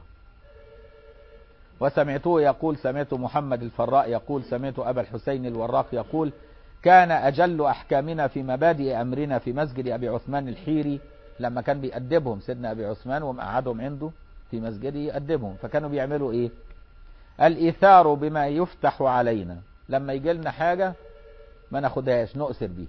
وسمعته يقول سمعت محمد الفراء يقول سمعت أبا الحسين الوراق يقول كان أجل أحكامنا في مبادئ أمرنا في مسجد أبي عثمان الحيري لما كان بيأدبهم سيدنا أبي عثمان ومقعدهم عنده في مسجده يأدبهم فكانوا بيعملوا إيه الإيثار بما يفتح علينا لما يجي لنا حاجة ما ناخدهاش نؤثر بيها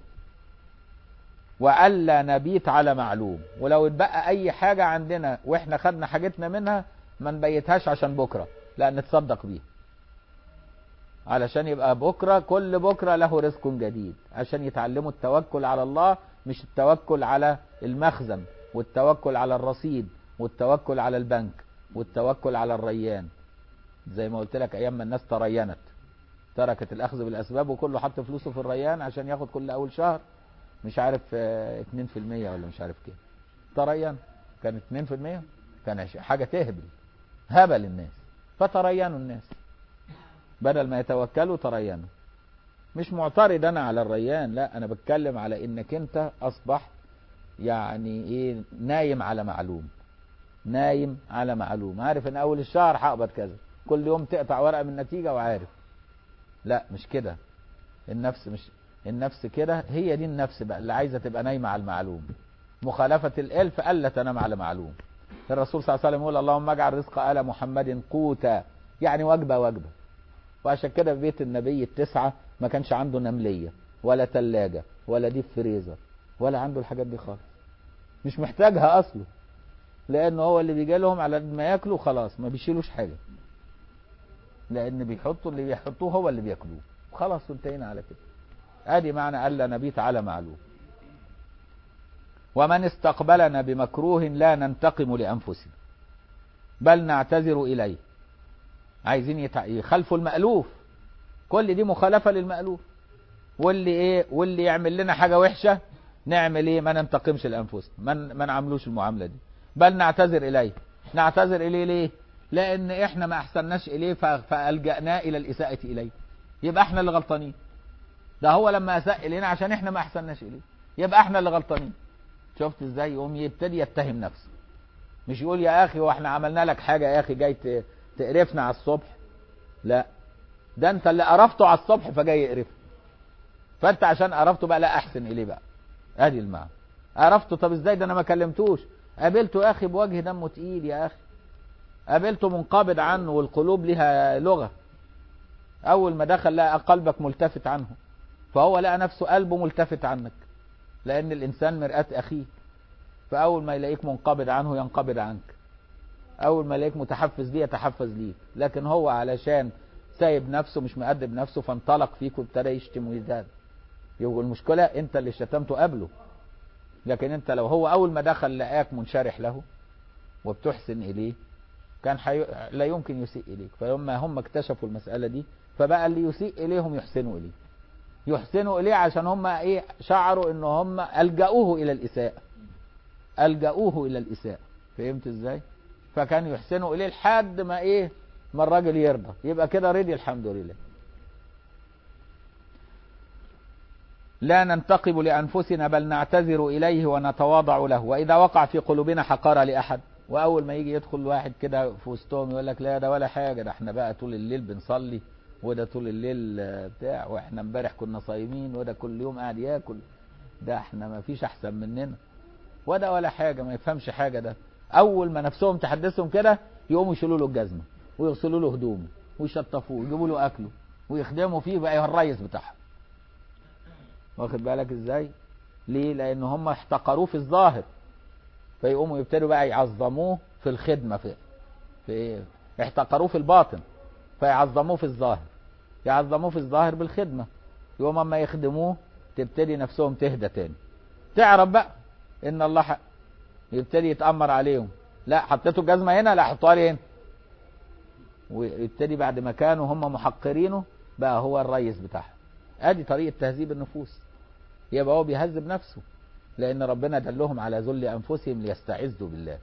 وألا نبيت على معلوم ولو اتبقى أي حاجة عندنا وإحنا خدنا حاجتنا منها ما نبيتهاش عشان بكرة لا نتصدق بيها علشان يبقى بكرة كل بكرة له رزق جديد عشان يتعلموا التوكل على الله مش التوكل على المخزن والتوكل على الرصيد والتوكل على البنك والتوكل على الريان زي ما قلت لك ايام ما الناس ترينت تركت الاخذ بالاسباب وكله حط فلوسه في الريان عشان ياخد كل اول شهر مش عارف 2% ولا مش عارف كده ترين كان 2% كان حاجة تهبل هبل الناس فترينوا الناس بدل ما يتوكلوا ترينوا مش معترض انا على الريان لا انا بتكلم على انك انت اصبحت يعني ايه نايم على معلوم نايم على معلوم عارف ان اول الشهر هقبض كذا كل يوم تقطع ورقه من النتيجه وعارف لا مش كده النفس مش النفس كده هي دي النفس بقى اللي عايزه تبقى نايمه على المعلوم مخالفه الالف الا تنام على معلوم الرسول صلى الله عليه وسلم يقول اللهم اجعل رزق آل محمد قوتا يعني وجبة وجبة وعشان كده في بيت النبي التسعة ما كانش عنده نملية ولا تلاجة ولا ديب فريزر ولا عنده الحاجات دي خالص مش محتاجها اصله لانه هو اللي بيجي لهم على قد ما ياكلوا خلاص ما بيشيلوش حاجة لان بيحطوا اللي بيحطوه هو اللي بياكلوه خلاص وانتهينا على كده ادي معنى الا نبيت على معلوم ومن استقبلنا بمكروه لا ننتقم لانفسنا بل نعتذر اليه عايزين يتع... يخالفوا المألوف كل دي مخالفة للمألوف واللي ايه واللي يعمل لنا حاجة وحشة نعمل ايه ما ننتقمش لانفسنا ما ما نعملوش المعاملة دي بل نعتذر اليه نعتذر اليه ليه لان احنا ما احسناش اليه ف... فالجأناه الى الاساءة اليه يبقى احنا اللي غلطانين ده هو لما اساء الينا عشان احنا ما احسناش اليه يبقى احنا اللي غلطانين شفت ازاي يقوم يبتدي يتهم نفسه مش يقول يا اخي واحنا عملنا لك حاجة يا اخي جاي ت... تقرفنا على الصبح لا ده انت اللي قرفته على الصبح فجاي يقرفه فانت عشان قرفته بقى لا احسن اليه بقى ادي المعنى قرفته طب ازاي ده انا ما كلمتوش قابلته يا اخي بوجه دمه تقيل يا اخي قابلته منقبض عنه والقلوب لها لغة اول ما دخل لقى قلبك ملتفت عنه فهو لقى نفسه قلبه ملتفت عنك لان الانسان مرآة اخيه فاول ما يلاقيك منقبض عنه ينقبض عنك اول ما يلاقيك متحفز ليه يتحفز ليك لكن هو علشان سايب نفسه مش مأدب نفسه فانطلق فيك وابتدى يشتم ويزداد يبقى المشكلة انت اللي شتمته قبله لكن انت لو هو اول ما دخل لقاك منشرح له وبتحسن اليه كان حي... لا يمكن يسيء اليك فلما هم اكتشفوا المسألة دي فبقى اللي يسيء اليهم يحسنوا اليه يحسنوا اليه عشان هم ايه شعروا ان هم الجأوه الى الاساءة الجأوه الى الاساءة فهمت ازاي فكان يحسنوا اليه لحد ما ايه ما الراجل يرضى يبقى كده رضي الحمد لله لا ننتقم لأنفسنا بل نعتذر إليه ونتواضع له وإذا وقع في قلوبنا حقارة لأحد وأول ما يجي يدخل واحد كده في وسطهم يقول لك لا ده ولا حاجة ده احنا بقى طول الليل بنصلي وده طول الليل بتاع واحنا امبارح كنا صايمين وده كل يوم قاعد ياكل ده احنا ما فيش أحسن مننا وده ولا حاجة ما يفهمش حاجة ده أول ما نفسهم تحدثهم كده يقوموا يشيلوا له الجزمة ويغسلوا له هدومه ويشطفوه ويجيبوا له أكله ويخدموا فيه بقى الريس بتاعهم واخد بالك ازاي ليه لان هم احتقروه في الظاهر فيقوموا يبتدوا بقى يعظموه في الخدمة في, في ايه احتقروه في الباطن فيعظموه في الظاهر يعظموه في الظاهر بالخدمة يقوم اما يخدموه تبتدي نفسهم تهدى تاني تعرف بقى ان الله حق يبتدي يتأمر عليهم لا حطيتوا الجزمة هنا لا حطوها لي هنا ويبتدي بعد ما كانوا هم محقرينه بقى هو الريس بتاعهم ادي طريقة تهذيب النفوس يبقى هو بيهذب نفسه لان ربنا دلهم على ذل انفسهم ليستعزوا بالله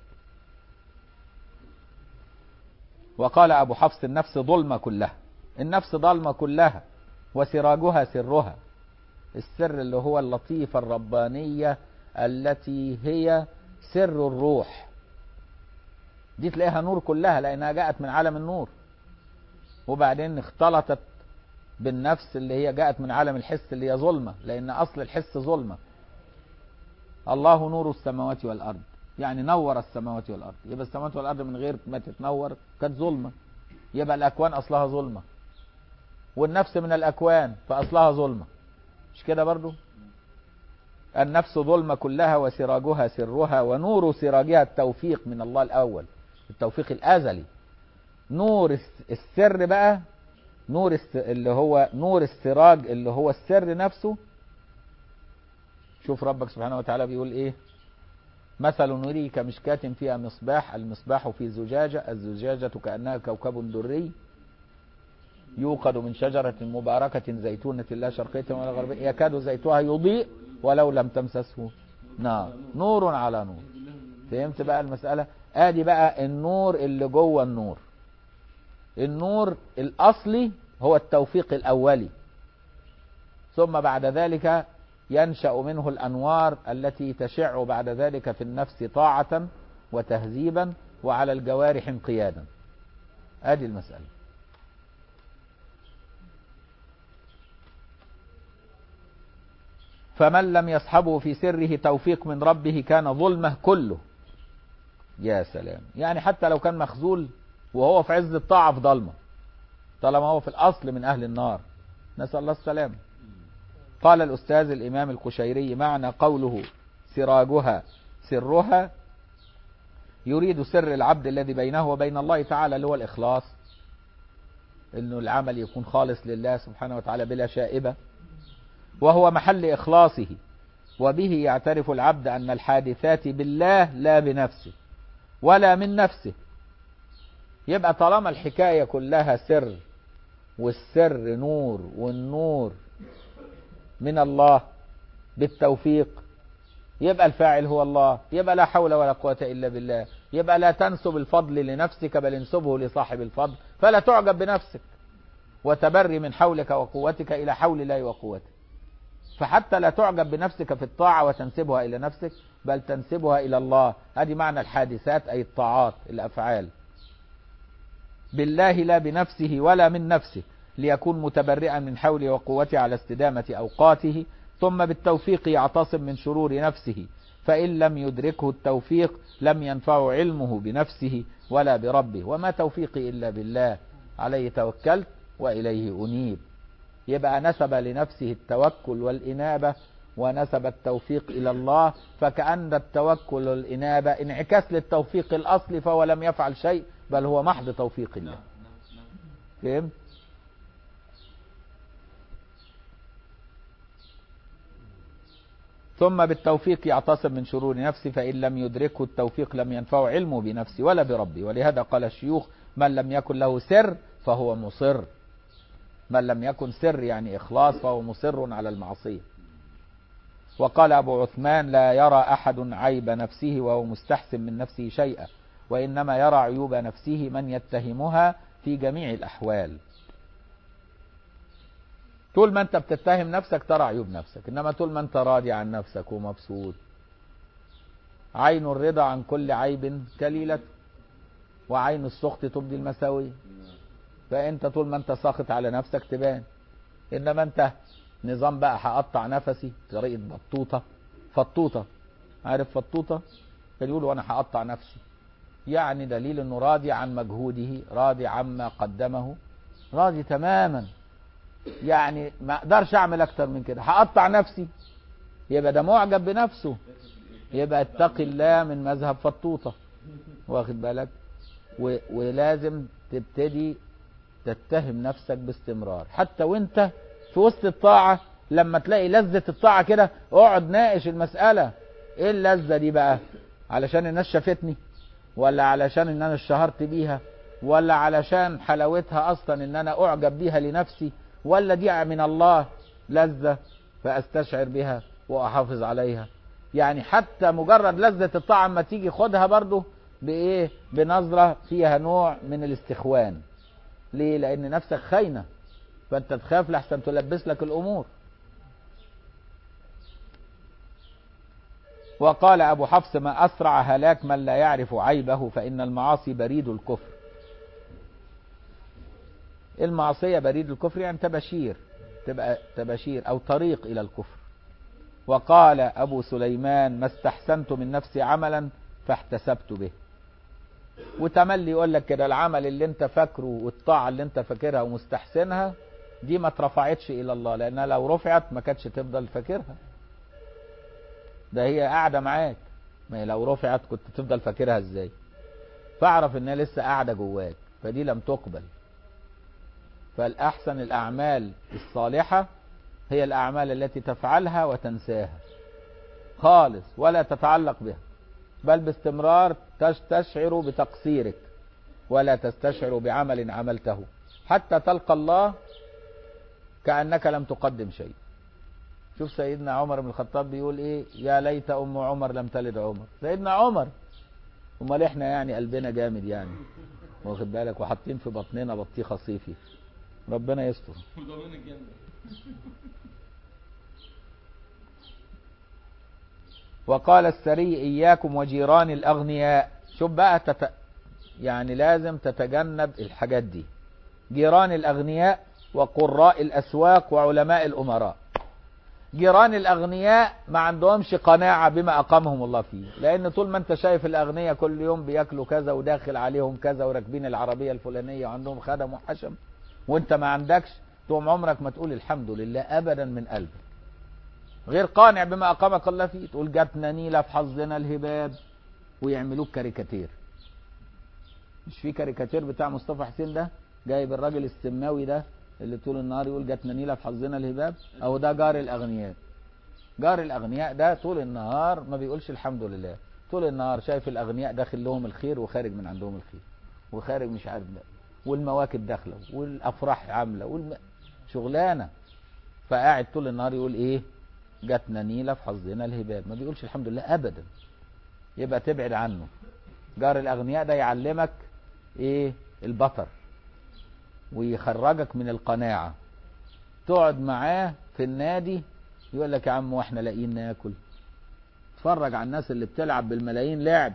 وقال ابو حفص النفس ظلمة كلها النفس ظلمة كلها وسراجها سرها السر اللي هو اللطيفة الربانية التي هي سر الروح دي تلاقيها نور كلها لانها جاءت من عالم النور وبعدين اختلطت بالنفس اللي هي جاءت من عالم الحس اللي هي ظلمة لأن أصل الحس ظلمة الله نور السماوات والأرض يعني نور السماوات والأرض يبقى السماوات والأرض من غير ما تتنور كانت ظلمة يبقى الأكوان أصلها ظلمة والنفس من الأكوان فأصلها ظلمة مش كده برضو النفس ظلمة كلها وسراجها سرها ونور سراجها التوفيق من الله الأول التوفيق الأزلي نور السر بقى نور اللي هو نور السراج اللي هو السر نفسه شوف ربك سبحانه وتعالى بيقول ايه مثل نوري كمشكاة فيها مصباح المصباح في زجاجة الزجاجة كأنها كوكب دري يوقد من شجرة مباركة زيتونة لا شرقية ولا غربية يكاد زيتها يضيء ولو لم تمسسه نار نور على نور فهمت بقى المسألة ادي بقى النور اللي جوه النور النور الأصلي هو التوفيق الأولي ثم بعد ذلك ينشأ منه الأنوار التي تشع بعد ذلك في النفس طاعة وتهذيبا وعلى الجوارح انقيادا ادي المسألة فمن لم يصحبه في سره توفيق من ربه كان ظلمه كله يا سلام يعني حتى لو كان مخذول وهو في عز الطاعة في ضلمة طالما هو في الأصل من أهل النار نسأل الله السلامة قال الأستاذ الإمام القشيري معنى قوله سراجها سرها يريد سر العبد الذي بينه وبين الله تعالى اللي هو الإخلاص انه العمل يكون خالص لله سبحانه وتعالى بلا شائبة وهو محل إخلاصه وبه يعترف العبد أن الحادثات بالله لا بنفسه ولا من نفسه يبقى طالما الحكاية كلها سر والسر نور والنور من الله بالتوفيق يبقى الفاعل هو الله يبقى لا حول ولا قوة إلا بالله يبقى لا تنسب الفضل لنفسك بل انسبه لصاحب الفضل فلا تعجب بنفسك وتبري من حولك وقوتك إلى حول الله وقوته فحتى لا تعجب بنفسك في الطاعة وتنسبها إلى نفسك بل تنسبها إلى الله هذه معنى الحادثات أي الطاعات الأفعال بالله لا بنفسه ولا من نفسه ليكون متبرئا من حوله وقوته على استدامة أوقاته ثم بالتوفيق يعتصم من شرور نفسه فإن لم يدركه التوفيق لم ينفع علمه بنفسه ولا بربه وما توفيقي إلا بالله عليه توكلت وإليه أنيب يبقى نسب لنفسه التوكل والإنابة ونسب التوفيق إلى الله فكأن التوكل والإنابة انعكاس للتوفيق الأصلي فهو لم يفعل شيء بل هو محض توفيق الله نعم نعم نعم فهمت؟ ثم بالتوفيق يعتصم من شرور نفسه فإن لم يدركه التوفيق لم ينفعه علمه بنفسه ولا بربه ولهذا قال الشيوخ من لم يكن له سر فهو مصر من لم يكن سر يعني إخلاص فهو مصر على المعصية وقال أبو عثمان لا يرى أحد عيب نفسه وهو مستحسن من نفسه شيئا وإنما يرى عيوب نفسه من يتهمها في جميع الأحوال طول ما انت بتتهم نفسك ترى عيوب نفسك انما طول ما انت راضي عن نفسك ومبسوط عين الرضا عن كل عيب كليلة وعين السخط تبدي المساوية فانت طول ما انت ساخط على نفسك تبان انما انت نظام بقى هقطع نفسي طريقة بطوطة فطوطة عارف فطوطة كان يقولوا انا هقطع نفسي يعني دليل انه راضي عن مجهوده راضي عما قدمه راضي تماما يعني ما اقدرش اعمل اكتر من كده هقطع نفسي يبقى ده معجب بنفسه يبقى اتقي الله من مذهب فطوطة واخد بالك و... ولازم تبتدي تتهم نفسك باستمرار حتى وانت في وسط الطاعة لما تلاقي لذة الطاعة كده اقعد ناقش المسألة ايه اللذة دي بقى علشان الناس شافتني ولا علشان ان انا اشتهرت بيها ولا علشان حلاوتها اصلا ان انا اعجب بيها لنفسي ولا دي من الله لذة فاستشعر بها واحافظ عليها يعني حتى مجرد لذة الطاعة اما تيجي خدها برضو بايه بنظرة فيها نوع من الاستخوان ليه لان نفسك خاينة فانت تخاف لحسن تلبس لك الامور وقال ابو حفص ما اسرع هلاك من لا يعرف عيبه فان المعاصي بريد الكفر المعصية بريد الكفر يعني تبشير تبقى تبشير أو طريق إلى الكفر وقال أبو سليمان ما استحسنت من نفسي عملا فاحتسبت به وتملي يقول لك كده العمل اللي انت فاكره والطاعة اللي انت فاكرها ومستحسنها دي ما اترفعتش إلى الله لأنها لو رفعت ما كانتش تفضل فاكرها ده هي قاعدة معاك ما هي لو رفعت كنت تفضل فاكرها ازاي فاعرف انها لسه قاعدة جواك فدي لم تقبل فالأحسن الأعمال الصالحة هي الأعمال التي تفعلها وتنساها خالص ولا تتعلق بها بل باستمرار تستشعر بتقصيرك ولا تستشعر بعمل عملته حتى تلقى الله كأنك لم تقدم شيء شوف سيدنا عمر بن الخطاب بيقول ايه يا ليت ام عمر لم تلد عمر سيدنا عمر امال احنا يعني قلبنا جامد يعني واخد بالك وحاطين في بطننا بطيخه صيفي ربنا يستر وضامن الجنة وقال السري إياكم وجيران الأغنياء شوف بقى تت... يعني لازم تتجنب الحاجات دي جيران الأغنياء وقراء الأسواق وعلماء الأمراء جيران الاغنياء ما عندهمش قناعة بما اقامهم الله فيه لان طول ما انت شايف الاغنياء كل يوم بياكلوا كذا وداخل عليهم كذا وراكبين العربية الفلانية وعندهم خدم وحشم وانت ما عندكش تقوم عمرك ما تقول الحمد لله ابدا من قلبك غير قانع بما اقامك الله فيه تقول جاتنا نيلة في حظنا الهباب ويعملوك كاريكاتير مش في كاريكاتير بتاع مصطفى حسين ده جايب الراجل السماوي ده اللي طول النهار يقول جاتنا نيلة في حظنا الهباب او ده جار الاغنياء جار الاغنياء ده طول النهار ما بيقولش الحمد لله طول النهار شايف الاغنياء داخل لهم الخير وخارج من عندهم الخير وخارج مش عارف ده والمواكب داخله والافراح عامله والم... شغلانه فقاعد طول النهار يقول ايه جاتنا نيله في حظنا الهباب ما بيقولش الحمد لله ابدا يبقى تبعد عنه جار الاغنياء ده يعلمك ايه البطر ويخرجك من القناعه تقعد معاه في النادي يقول لك يا عم واحنا لاقيين ناكل اتفرج على الناس اللي بتلعب بالملايين لعب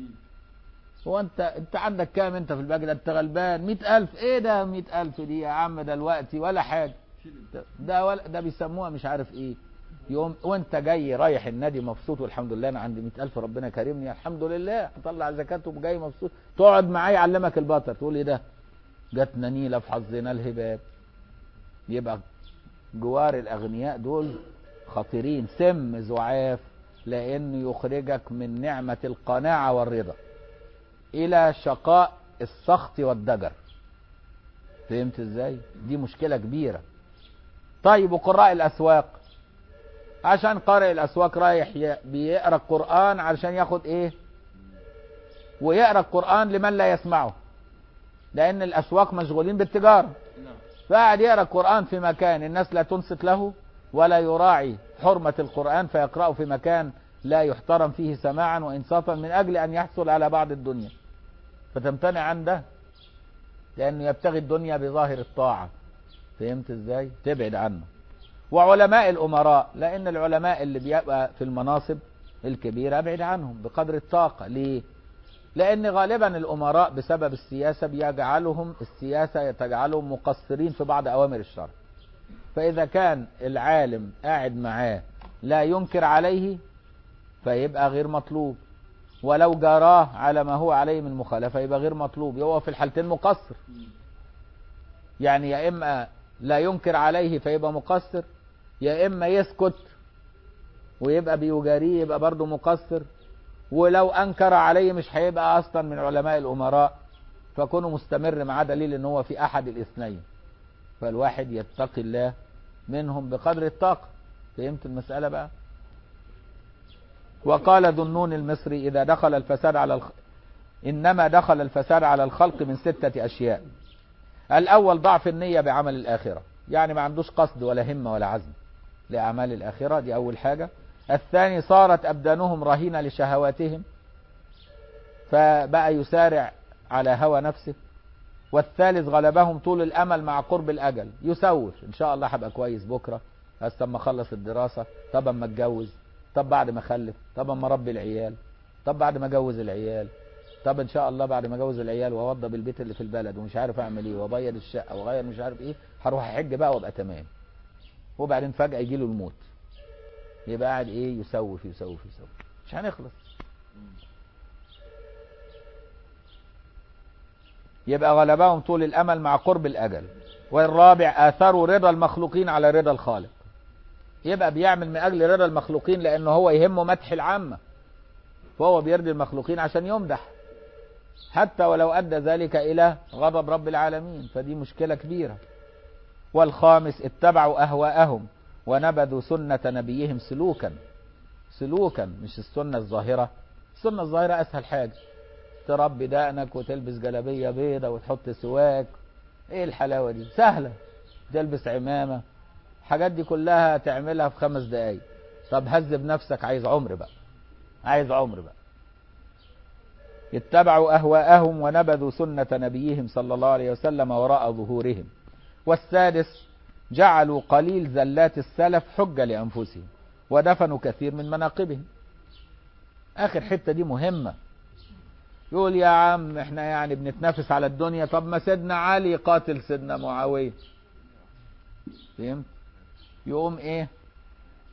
هو انت انت عندك كام انت في الباقي ده انت غلبان مئة ألف ايه ده مئة ألف دي يا عم ده الوقت ولا حاجة ده- ده ولا ده بيسموها مش عارف ايه يوم وانت جاي رايح النادي مبسوط والحمد لله انا عندي مئة ألف ربنا كرمني الحمد لله اطلع زكاته وجاي مبسوط تقعد معاه يعلمك البطر تقول ايه ده جاتنا نيلة في حظنا الهباب يبقى جوار الاغنياء دول خطيرين سم زعاف لانه يخرجك من نعمة القناعة والرضا الى شقاء السخط والدجر فهمت ازاي دي مشكلة كبيرة طيب وقراء الاسواق عشان قارئ الاسواق رايح ي- بيقرا القرآن علشان ياخد ايه ويقرا القرآن لمن لا يسمعه لان الاسواق مشغولين بالتجارة نعم فقعد يقرا القرآن في مكان الناس لا تنصت له ولا يراعي حرمة القرآن فيقرأه في مكان لا يحترم فيه سماعا وإنصافا من أجل أن يحصل على بعض الدنيا فتمتنع عن ده لأنه يبتغي الدنيا بظاهر الطاعة فهمت ازاي تبعد عنه وعلماء الأمراء لأن العلماء اللي بيبقى في المناصب الكبيرة ابعد عنهم بقدر الطاقة ليه لأن غالبا الأمراء بسبب السياسة بيجعلهم السياسة تجعلهم مقصرين في بعض أوامر الشرع فإذا كان العالم قاعد معاه لا ينكر عليه فيبقى غير مطلوب ولو جراه على ما هو عليه من مخالفة يبقى غير مطلوب هو في الحالتين مقصر يعني يا إما لا ينكر عليه فيبقى مقصر يا إما يسكت ويبقى بيجاريه يبقى برضه مقصر ولو أنكر عليه مش هيبقى أصلا من علماء الأمراء فكونه مستمر مع دليل ان هو في أحد الاثنين فالواحد يتقي الله منهم بقدر الطاقة فهمت المسألة بقى وقال ذنون المصري إذا دخل الفساد على الخ... إنما دخل الفساد على الخلق من ستة أشياء الأول ضعف النية بعمل الآخرة يعني ما عندوش قصد ولا همة ولا عزم لأعمال الآخرة دي أول حاجة الثاني صارت أبدانهم رهينة لشهواتهم فبقى يسارع على هوى نفسه والثالث غلبهم طول الامل مع قرب الاجل يسوف ان شاء الله هبقى كويس بكره بس اما اخلص الدراسه طب اما اتجوز طب بعد ما اخلف طب اما اربي العيال طب بعد ما اجوز العيال طب ان شاء الله بعد ما اجوز العيال واوضب البيت اللي في البلد ومش عارف اعمل ايه وابيض الشقه واغير مش عارف ايه هروح احج بقى وابقى تمام وبعدين فجاه يجي له الموت يبقى قاعد ايه يسوف يسوف يسوف مش هنخلص يبقى غلبهم طول الامل مع قرب الاجل والرابع اثروا رضا المخلوقين على رضا الخالق يبقى بيعمل من اجل رضا المخلوقين لانه هو يهمه مدح العامه فهو بيرضي المخلوقين عشان يمدح حتى ولو ادى ذلك الى غضب رب العالمين فدي مشكله كبيره والخامس اتبعوا اهواءهم ونبذوا سنه نبيهم سلوكا سلوكا مش السنه الظاهره السنه الظاهره اسهل حاجه تربي دقنك وتلبس جلابيه بيضه وتحط سواك ايه الحلاوه دي سهله تلبس عمامه الحاجات دي كلها تعملها في خمس دقايق طب هذب نفسك عايز عمر بقى عايز عمر بقى اتبعوا اهواءهم ونبذوا سنه نبيهم صلى الله عليه وسلم وراء ظهورهم والسادس جعلوا قليل زلات السلف حجه لانفسهم ودفنوا كثير من مناقبهم اخر حته دي مهمه يقول يا عم احنا يعني بنتنافس على الدنيا طب ما سيدنا علي قاتل سيدنا معاوية فهمت يقوم ايه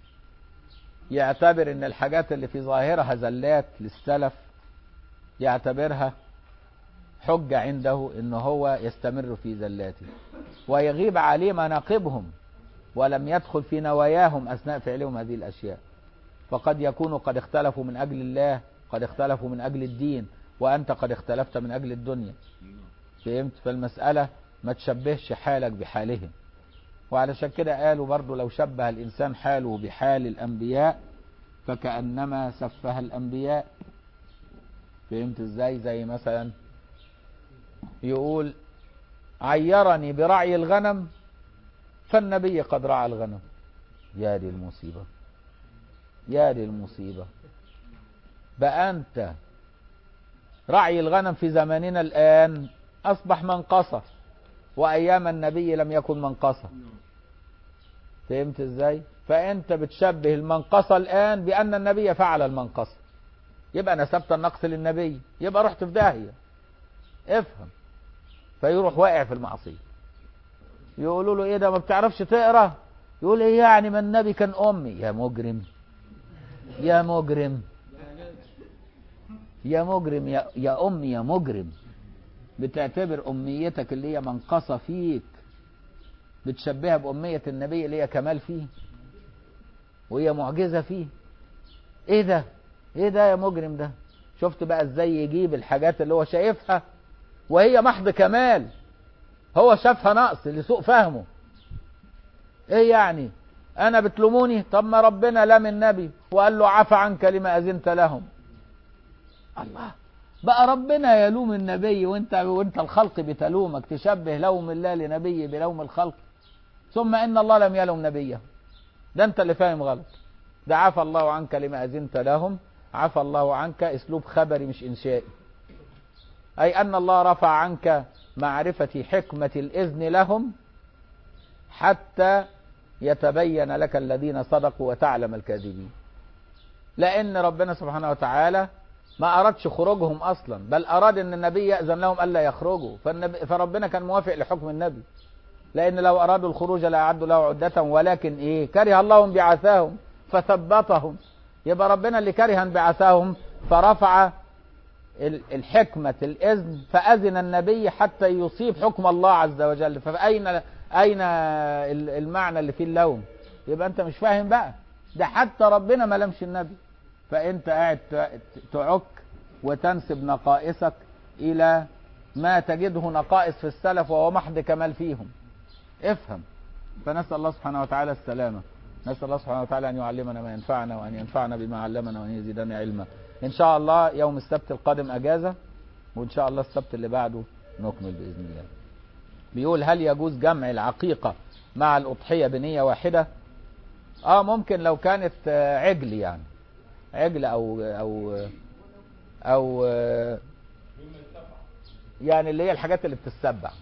يعتبر ان الحاجات اللي في ظاهرها زلات للسلف يعتبرها حجة عنده ان هو يستمر في زلاته ويغيب عليه مناقبهم ولم يدخل في نواياهم اثناء فعلهم هذه الاشياء فقد يكونوا قد اختلفوا من اجل الله قد اختلفوا من اجل الدين وانت قد اختلفت من اجل الدنيا فهمت فالمسألة ما تشبهش حالك بحالهم وعلشان كده قالوا برضو لو شبه الإنسان حاله بحال الأنبياء فكأنما سفه الأنبياء فهمت ازاي زي مثلا يقول عيرني برعي الغنم فالنبي قد رعى الغنم يا دي المصيبة يا دي المصيبة بقى أنت رعي الغنم في زماننا الآن أصبح منقصة وأيام النبي لم يكن منقصة فهمت ازاي فأنت بتشبه المنقصة الآن بأن النبي فعل المنقصة يبقى نسبت النقص للنبي يبقى رحت في داهية افهم فيروح واقع في المعصية يقولوا له ايه ده ما بتعرفش تقرا يقول ايه يعني ما النبي كان امي يا مجرم يا مجرم يا مجرم يا, يا امي يا مجرم بتعتبر اميتك اللي هي منقصة فيك بتشبهها بأمية النبي اللي هي كمال فيه وهي معجزة فيه ايه ده ايه ده يا مجرم ده شفت بقى ازاي يجيب الحاجات اللي هو شايفها وهي محض كمال هو شافها نقص لسوء فهمه ايه يعني انا بتلوموني طب ما ربنا لام النبي وقال له عفى عنك لما اذنت لهم الله بقى ربنا يلوم النبي وانت وانت الخلق بتلومك تشبه لوم الله لنبي بلوم الخلق ثم ان الله لم يلوم نبيه ده انت اللي فاهم غلط ده عفى الله عنك لما اذنت لهم عفى الله عنك اسلوب خبري مش انشائي اي ان الله رفع عنك معرفة حكمة الاذن لهم حتى يتبين لك الذين صدقوا وتعلم الكاذبين لان ربنا سبحانه وتعالى ما أرادش خروجهم أصلا بل أراد أن النبي يأذن لهم ألا يخرجوا فالنبي فربنا كان موافق لحكم النبي لأن لو أرادوا الخروج لأعدوا له عدة ولكن إيه كره الله انبعاثهم فثبتهم يبقى ربنا اللي كره انبعاثهم فرفع الحكمة الإذن فأذن النبي حتى يصيب حكم الله عز وجل فأين أين المعنى اللي فيه اللوم يبقى أنت مش فاهم بقى ده حتى ربنا ما لمش النبي فانت قاعد تعك وتنسب نقائصك الى ما تجده نقائص في السلف وهو محض كمال فيهم افهم فنسأل الله سبحانه وتعالى السلامة نسأل الله سبحانه وتعالى أن يعلمنا ما ينفعنا وأن ينفعنا بما علمنا وأن يزيدنا علما إن شاء الله يوم السبت القادم أجازة وإن شاء الله السبت اللي بعده نكمل بإذن الله بيقول هل يجوز جمع العقيقة مع الأضحية بنية واحدة اه ممكن لو كانت عجل يعني عجل او او او يعني اللي هي الحاجات اللي بتتسبع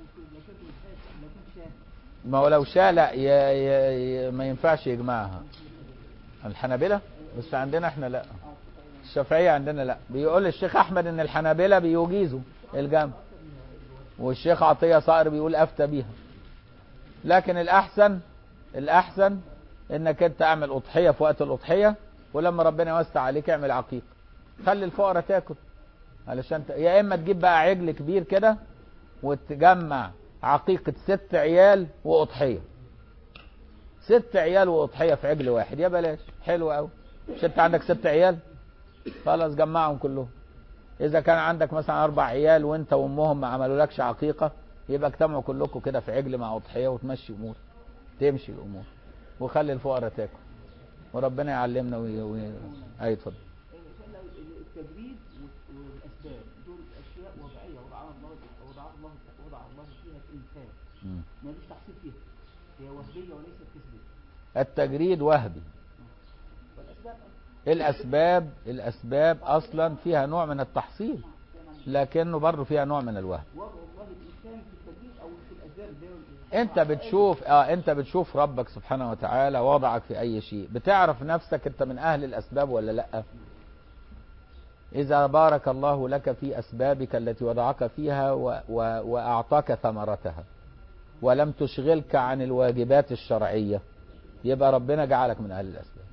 ما هو لو شاء لا ي... ي... ما ينفعش يجمعها الحنابلة بس عندنا احنا لا الشافعية عندنا لا بيقول الشيخ احمد ان الحنابلة بيجيزوا الجمع والشيخ عطية صقر بيقول افتى بيها لكن الاحسن الاحسن انك انت اعمل اضحية في وقت الاضحية ولما ربنا يوسع عليك اعمل عقيقة خلي الفقراء تاكل علشان ت... يا اما تجيب بقى عجل كبير كده وتجمع عقيقة ست عيال واضحية ست عيال واضحية في عجل واحد يا بلاش حلو قوي مش انت عندك ست عيال خلاص جمعهم كلهم اذا كان عندك مثلا اربع عيال وانت وامهم ما عملولكش عقيقة يبقى اجتمعوا كلكم كده في عجل مع اضحية وتمشي امور تمشي الامور وخلي الفقراء تاكل وربنا يعلمنا وي... وي... اي اتفضل التجريد والاسباب دول اشياء وضعيه وضعها الله وضع الله وضع الله فيها الانسان مم. ما فيش تحصيل فيها هي وهبيه وليست كسبيه التجريد وهبي والاسباب الاسباب الاسباب اصلا فيها نوع من التحصيل لكنه برضه فيها نوع من الوهم وضع الله الانسان في التجريد او في الاسباب زي انت بتشوف اه انت بتشوف ربك سبحانه وتعالى وضعك في اي شيء بتعرف نفسك انت من اهل الاسباب ولا لا اذا بارك الله لك في اسبابك التي وضعك فيها و و واعطاك ثمرتها ولم تشغلك عن الواجبات الشرعية يبقى ربنا جعلك من اهل الاسباب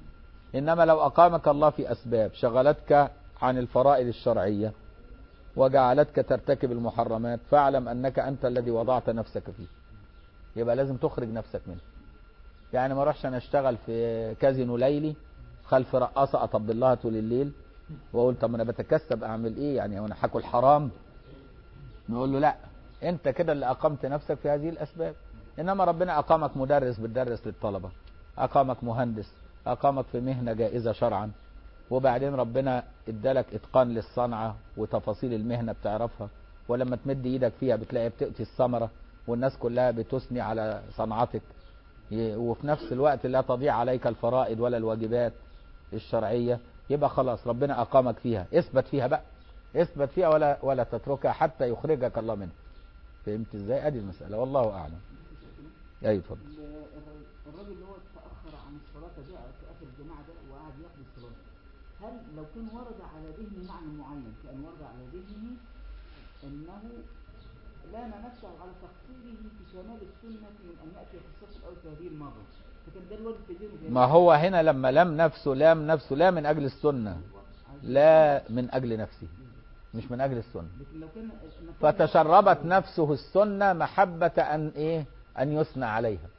إنما لو أقامك الله في أسباب شغلتك عن الفرائض الشرعية وجعلتك ترتكب المحرمات فاعلم أنك أنت الذي وضعت نفسك فيه يبقى لازم تخرج نفسك منه يعني ما اروحش انا اشتغل في كازينو ليلي خلف رقاصه اطبل لها طول الليل واقول طب ما انا بتكسب اعمل ايه يعني وانا هاكل حرام نقول له لا انت كده اللي اقمت نفسك في هذه الاسباب انما ربنا اقامك مدرس بتدرس للطلبه اقامك مهندس اقامك في مهنه جائزه شرعا وبعدين ربنا ادالك اتقان للصنعه وتفاصيل المهنه بتعرفها ولما تمد ايدك فيها بتلاقي بتؤتي الثمره والناس كلها بتثني على صنعتك ي- وفي نفس الوقت لا تضيع عليك الفرائض ولا الواجبات الشرعيه يبقى خلاص ربنا اقامك فيها اثبت فيها بقى اثبت فيها ولا ولا تتركها حتى يخرجك الله منها فهمت ازاي ادي المساله والله اعلم ايوه اتفضل ال- الراجل اللي هو تأخر عن الصلاة جاء في آخر الجماعة ده وقعد يقضي الصلاة هل لو كان ورد على ذهنه معنى معين كأن ورد على ذهنه أنه لام نفسه على تقصيره في كمال السنة من أن يأتي في الصف الأول في هذه المرة فكان ده الواجب في ذهنه في ما هو هنا لما لم نفسه لام نفسه لا من اجل السنه لا من اجل نفسه مش من اجل السنه لكن لو كان فتشربت نفسه السنه محبه ان ايه ان يثنى عليها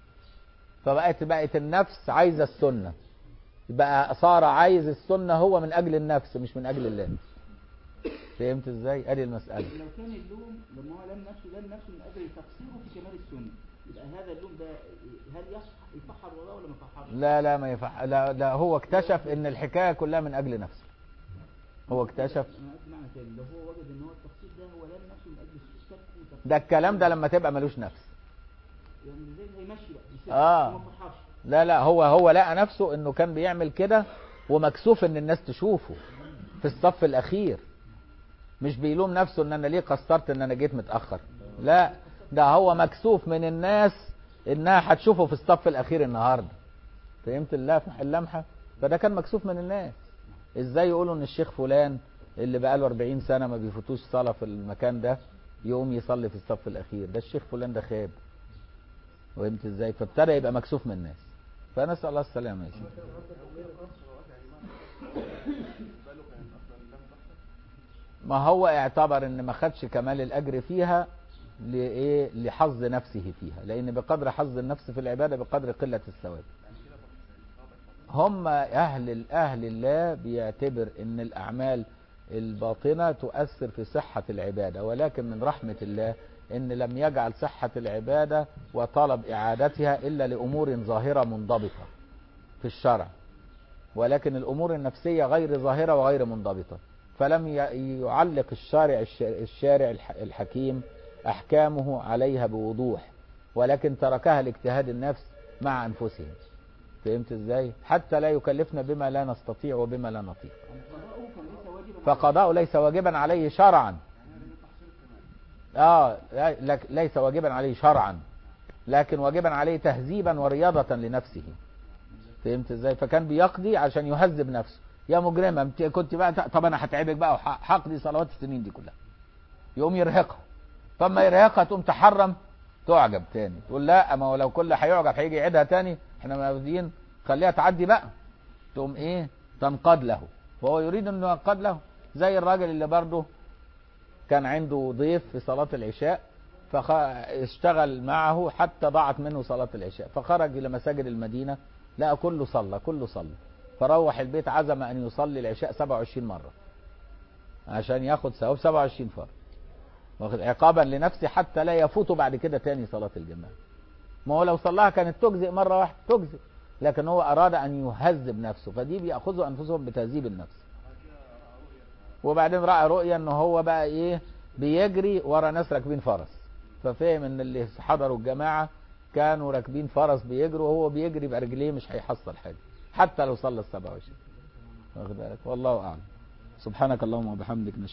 فبقت بقت النفس عايزه السنه بقى صار عايز السنه هو من اجل النفس مش من اجل الله فهمت ازاي ادي المساله لو كان اللوم لما هو لم نفسه لم نفسه من أجل تقصيره في كمال السنة يبقى هذا اللوم ده هل يصح يفحر وراه ولا ما يفحرش؟ لا لا ما يفع لا, لا هو اكتشف ان الحكايه كلها من اجل نفسه هو اكتشف انا قلت معنى تاني لو هو وجد ان هو التقصير ده هو لم نفسه من اجل الشك وتقصير ده الكلام ده لما تبقى ملوش نفس يعني زي زي مشي بقى يسيب آه. وما فرحش لا لا هو هو لقى نفسه انه كان بيعمل كده ومكسوف ان الناس تشوفه في الصف الاخير مش بيلوم نفسه ان انا ليه قصرت ان انا جيت متاخر لا ده هو مكسوف من الناس انها هتشوفه في الصف الاخير النهارده فهمت اللمحه اللمحه فده كان مكسوف من الناس ازاي يقولوا ان الشيخ فلان اللي بقاله 40 سنه ما بيفوتوش صلاه في المكان ده يقوم يصلي في الصف الاخير ده الشيخ فلان ده خاب فهمت ازاي فابتدى يبقى مكسوف من الناس فنسال الله السلامه يا سيدي ما هو اعتبر ان ما خدش كمال الاجر فيها لايه لحظ نفسه فيها لان بقدر حظ النفس في العباده بقدر قله الثواب هم اهل اهل الله بيعتبر ان الاعمال الباطنه تؤثر في صحه العباده ولكن من رحمه الله ان لم يجعل صحه العباده وطلب اعادتها الا لامور ظاهره منضبطه في الشرع ولكن الامور النفسيه غير ظاهره وغير منضبطه فلم ي- يعلق الشارع الش- الشارع الح- الحكيم احكامه عليها بوضوح ولكن تركها لاجتهاد النفس مع انفسهم فهمت ازاي حتى لا يكلفنا بما لا نستطيع وبما لا نطيق يعني قضاؤه كان ليس واجبا فقضاء ليس واجبا عليه شرعا اه لا- لك- ليس واجبا عليه شرعا لكن واجبا عليه تهذيبا ورياضة لنفسه فهمت ازاي فكان بيقضي عشان يهذب نفسه يا مجرمة انت كنت بقى طب انا هتعبك بقى وهقضي صلوات السنين دي كلها يقوم يرهقها فما يرهقها تقوم تحرم تعجب تاني تقول لا ما هو لو كل هيعجب هيجي يعيدها تاني احنا موجودين خليها تعدي بقى تقوم ايه تنقاد له وهو يريد انه ينقاد له زي الراجل اللي برضه كان عنده ضيف في صلاة العشاء فاشتغل معه حتى ضاعت منه صلاة العشاء فخرج إلى مساجد المدينة لقى كله صلى كله صلى فروح البيت عزم أن يصلي العشاء 27 مرة عشان ياخد ثواب 27 فرض واخد عقابا لنفسه حتى لا يفوت بعد كده تاني صلاة الجماعة ما هو لو صلاها كانت تجزئ مرة واحدة تجزئ لكن هو أراد أن يهذب نفسه فدي بيأخذوا أنفسهم بتهذيب النفس وبعدين رأى رؤيا ان هو بقى ايه بيجري ورا ناس راكبين فرس ففهم ان اللي حضروا الجماعة كانوا راكبين فرس بيجروا وهو بيجري برجليه مش هيحصل حاجة حتى لو صلى السبع وعشرين واخد بالك والله اعلم سبحانك اللهم وبحمدك نشهد